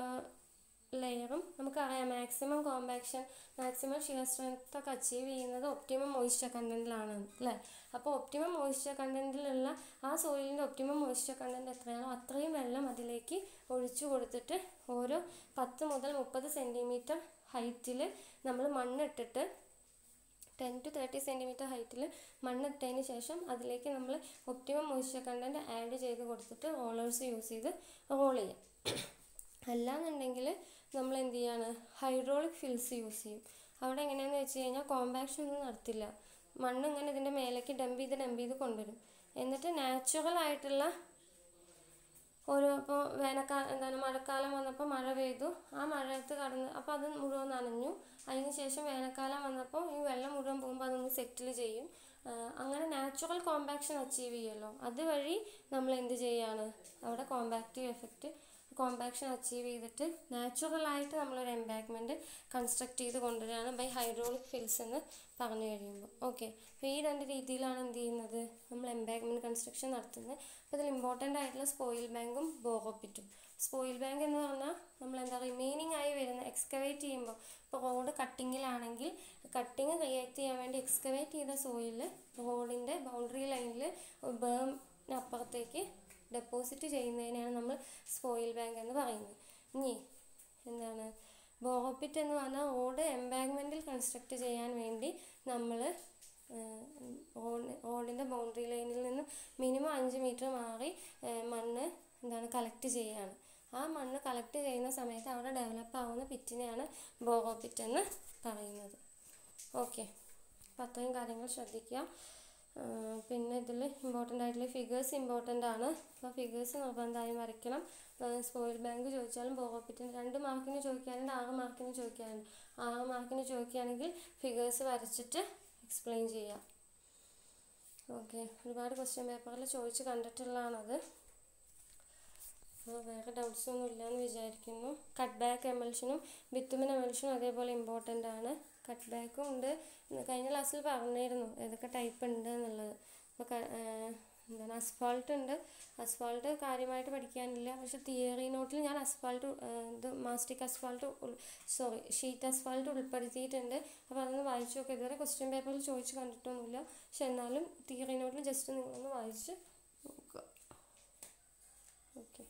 ലെയറും നമുക്കറിയാം maximum compaction maximum shear strength ഒക്കെ അച്ചീവ് ചെയ്യുന്നത് ഒപ്റ്റിമം മോയ്സ്ചർ കണ്ടൻറ്റിലാണ് അല്ലേ അപ്പോൾ ഒപ്റ്റിമം മോയ്സ്ചർ കണ്ടൻറ്റിലുള്ള ആ സോയിലിൻ്റെ ഒപ്റ്റിമം മോയ്സ്ചർ കണ്ടൻറ്റ് എത്രയാണോ അത്രയും വെള്ളം അതിലേക്ക് ഒഴിച്ചു കൊടുത്തിട്ട് ഓരോ പത്ത് മുതൽ മുപ്പത് സെൻറ്റിമീറ്റർ ഹൈറ്റിൽ നമ്മൾ മണ്ണിട്ടിട്ട് ടെൻ ടു തേർട്ടി സെൻറ്റിമീറ്റർ ഹൈറ്റിൽ മണ്ണിട്ടതിന് ശേഷം അതിലേക്ക് നമ്മൾ ഒപ്റ്റിമം മോയ്സ്ചർ കണ്ടൻറ്റ് ആഡ് ചെയ്ത് കൊടുത്തിട്ട് റോളേഴ്സ് യൂസ് ചെയ്ത് റോൾ ചെയ്യാം അല്ലാന്നുണ്ടെങ്കിൽ നമ്മൾ എന്ത് ചെയ്യാണ് ഹൈഡ്രോളിക് ഫിൽസ് യൂസ് ചെയ്യും അവിടെ എങ്ങനെയാണെന്ന് വെച്ച് കഴിഞ്ഞാൽ കോമ്പാക്ഷൻ ഒന്നും നടത്തില്ല മണ്ണ് ഇങ്ങനെ ഇതിൻ്റെ മേലേക്ക് ഡംപ് ചെയ്ത് ഡംപ് ചെയ്ത് കൊണ്ടുവരും എന്നിട്ട് നാച്ചുറൽ ആയിട്ടുള്ള ഓരോ ഇപ്പോൾ വേനൽക്കാലം എന്താണ് മഴക്കാലം വന്നപ്പോൾ മഴ പെയ്തു ആ മഴയത്ത് കടന്ന് അപ്പോൾ അത് മുഴുവൻ നനഞ്ഞു അതിന് ശേഷം വേനൽക്കാലം വന്നപ്പോൾ ഈ വെള്ളം മുഴുവൻ പോകുമ്പോൾ അതൊന്ന് സെറ്റിൽ ചെയ്യും അങ്ങനെ നാച്ചുറൽ കോമ്പാക്ഷൻ അച്ചീവ് ചെയ്യുമല്ലോ അതുവഴി നമ്മൾ എന്ത് ചെയ്യാണ് അവിടെ കോമ്പാക്റ്റീവ് എഫക്റ്റ് കോമ്പാക്ഷൻ അച്ചീവ് ചെയ്തിട്ട് നാച്ചുറലായിട്ട് നമ്മളൊരു എംബാക്ക്മെൻറ്റ് കൺസ്ട്രക്ട് ചെയ്ത് കൊണ്ടുവരികയാണ് ബൈ ഹൈഡ്രോളിക് ഫിൽസ് എന്ന് പറഞ്ഞു കഴിയുമ്പോൾ ഓക്കെ അപ്പോൾ ഈ രണ്ട് രീതിയിലാണ് എന്ത് ചെയ്യുന്നത് നമ്മൾ എംബാക്ക്മെൻറ്റ് കൺസ്ട്രക്ഷൻ നടത്തുന്നത് അപ്പോൾ ഇതിൽ ഇമ്പോർട്ടൻ്റ് ആയിട്ടുള്ള സ്പോയിൽ ബാങ്കും ബോറോപ്പിറ്റും സ്പോയിൽ ബാങ്ക് എന്ന് പറഞ്ഞാൽ നമ്മൾ എന്താ റിമൈനിങ് ആയി വരുന്ന എക്സ്കവേറ്റ് ചെയ്യുമ്പോൾ ഇപ്പോൾ റോഡ് കട്ടിങ്ങിലാണെങ്കിൽ കട്ടിങ് ക്രിയേറ്റ് ചെയ്യാൻ വേണ്ടി എക്സ്കവേറ്റ് ചെയ്ത സോയിൽ റോഡിൻ്റെ ബൗണ്ടറി ലൈനിൽ ബേമിനപ്പുറത്തേക്ക് ഡെപ്പോസിറ്റ് ചെയ്യുന്നതിനാണ് നമ്മൾ സ്പോയിൽ ബാങ്ക് എന്ന് പറയുന്നത് ഇനി എന്താണ് ബോറോപ്പിറ്റ് എന്ന് പറഞ്ഞാൽ റോഡ് എംബാങ്ക്മെൻറ്റിൽ കൺസ്ട്രക്റ്റ് ചെയ്യാൻ വേണ്ടി നമ്മൾ റോഡ് റോഡിൻ്റെ ബൗണ്ടറി ലൈനിൽ നിന്ന് മിനിമം അഞ്ച് മീറ്റർ മാറി മണ്ണ് എന്താണ് കളക്ട് ചെയ്യുകയാണ് ആ മണ്ണ് കളക്ട് ചെയ്യുന്ന സമയത്ത് അവിടെ ഡെവലപ്പ് ആവുന്ന പിറ്റിനെയാണ് ബോറോപ്പിറ്റ് എന്ന് പറയുന്നത് ഓക്കെ അപ്പോൾ അത്രയും കാര്യങ്ങൾ ശ്രദ്ധിക്കുക പിന്നെ ഇതിൽ ഇമ്പോർട്ടൻ്റ് ആയിട്ടുള്ള ഫിഗേഴ്സ് ഇമ്പോർട്ടൻ്റ് ആണ് അപ്പോൾ ഫിഗേഴ്സ് നിർബന്ധമായും വരയ്ക്കണം സ്പോയിൽ ബാങ്ക് ചോദിച്ചാലും ബോറോപ്പിറ്റിന് രണ്ട് മാർക്കിന് ചോദിക്കാറുണ്ട് ആറ് മാർക്കിന് ചോദിക്കാറുണ്ട് ആറ് മാർക്കിന് ചോദിക്കുകയാണെങ്കിൽ ഫിഗേഴ്സ് വരച്ചിട്ട് എക്സ്പ്ലെയിൻ ചെയ്യാം ഓക്കെ ഒരുപാട് ക്വസ്റ്റ്യൻ പേപ്പറിൽ ചോദിച്ച് കണ്ടിട്ടുള്ളതാണത് അപ്പോൾ വേറെ ഡൗട്ട്സ് ഒന്നും ഇല്ലയെന്ന് വിചാരിക്കുന്നു കട്ട് ബാക്ക് എമൽഷനും ബിത്തുമിൻ എമൽഷനും അതേപോലെ ഇമ്പോർട്ടൻ്റ് ആണ് കട്ട് ബാക്കും ഉണ്ട് കഴിഞ്ഞ ക്ലാസ്സിൽ പറഞ്ഞിരുന്നു ഏതൊക്കെ ടൈപ്പ് ഉണ്ട് എന്നുള്ളത് അപ്പോൾ എന്താണ് അസ്ഫാൾട്ട് ഉണ്ട് അസ്ഫാൾട്ട് കാര്യമായിട്ട് പഠിക്കാനില്ല പക്ഷെ തിയറി നോട്ടിൽ ഞാൻ അസ്ഫാൾട്ട് ഇത് mastic asphalt sorry sheet asphalt ഉൾപ്പെടുത്തിയിട്ടുണ്ട് അപ്പോൾ അതൊന്ന് വായിച്ചു നോക്കുക ഇതുവരെ ക്വസ്റ്റ്യൻ പേപ്പറിൽ ചോദിച്ച് കണ്ടിട്ടൊന്നുമില്ല പക്ഷെ എന്നാലും തിയറി നോട്ടിൽ ജസ്റ്റ് നിങ്ങളൊന്ന് വായിച്ച് നോക്കുക ഓക്കെ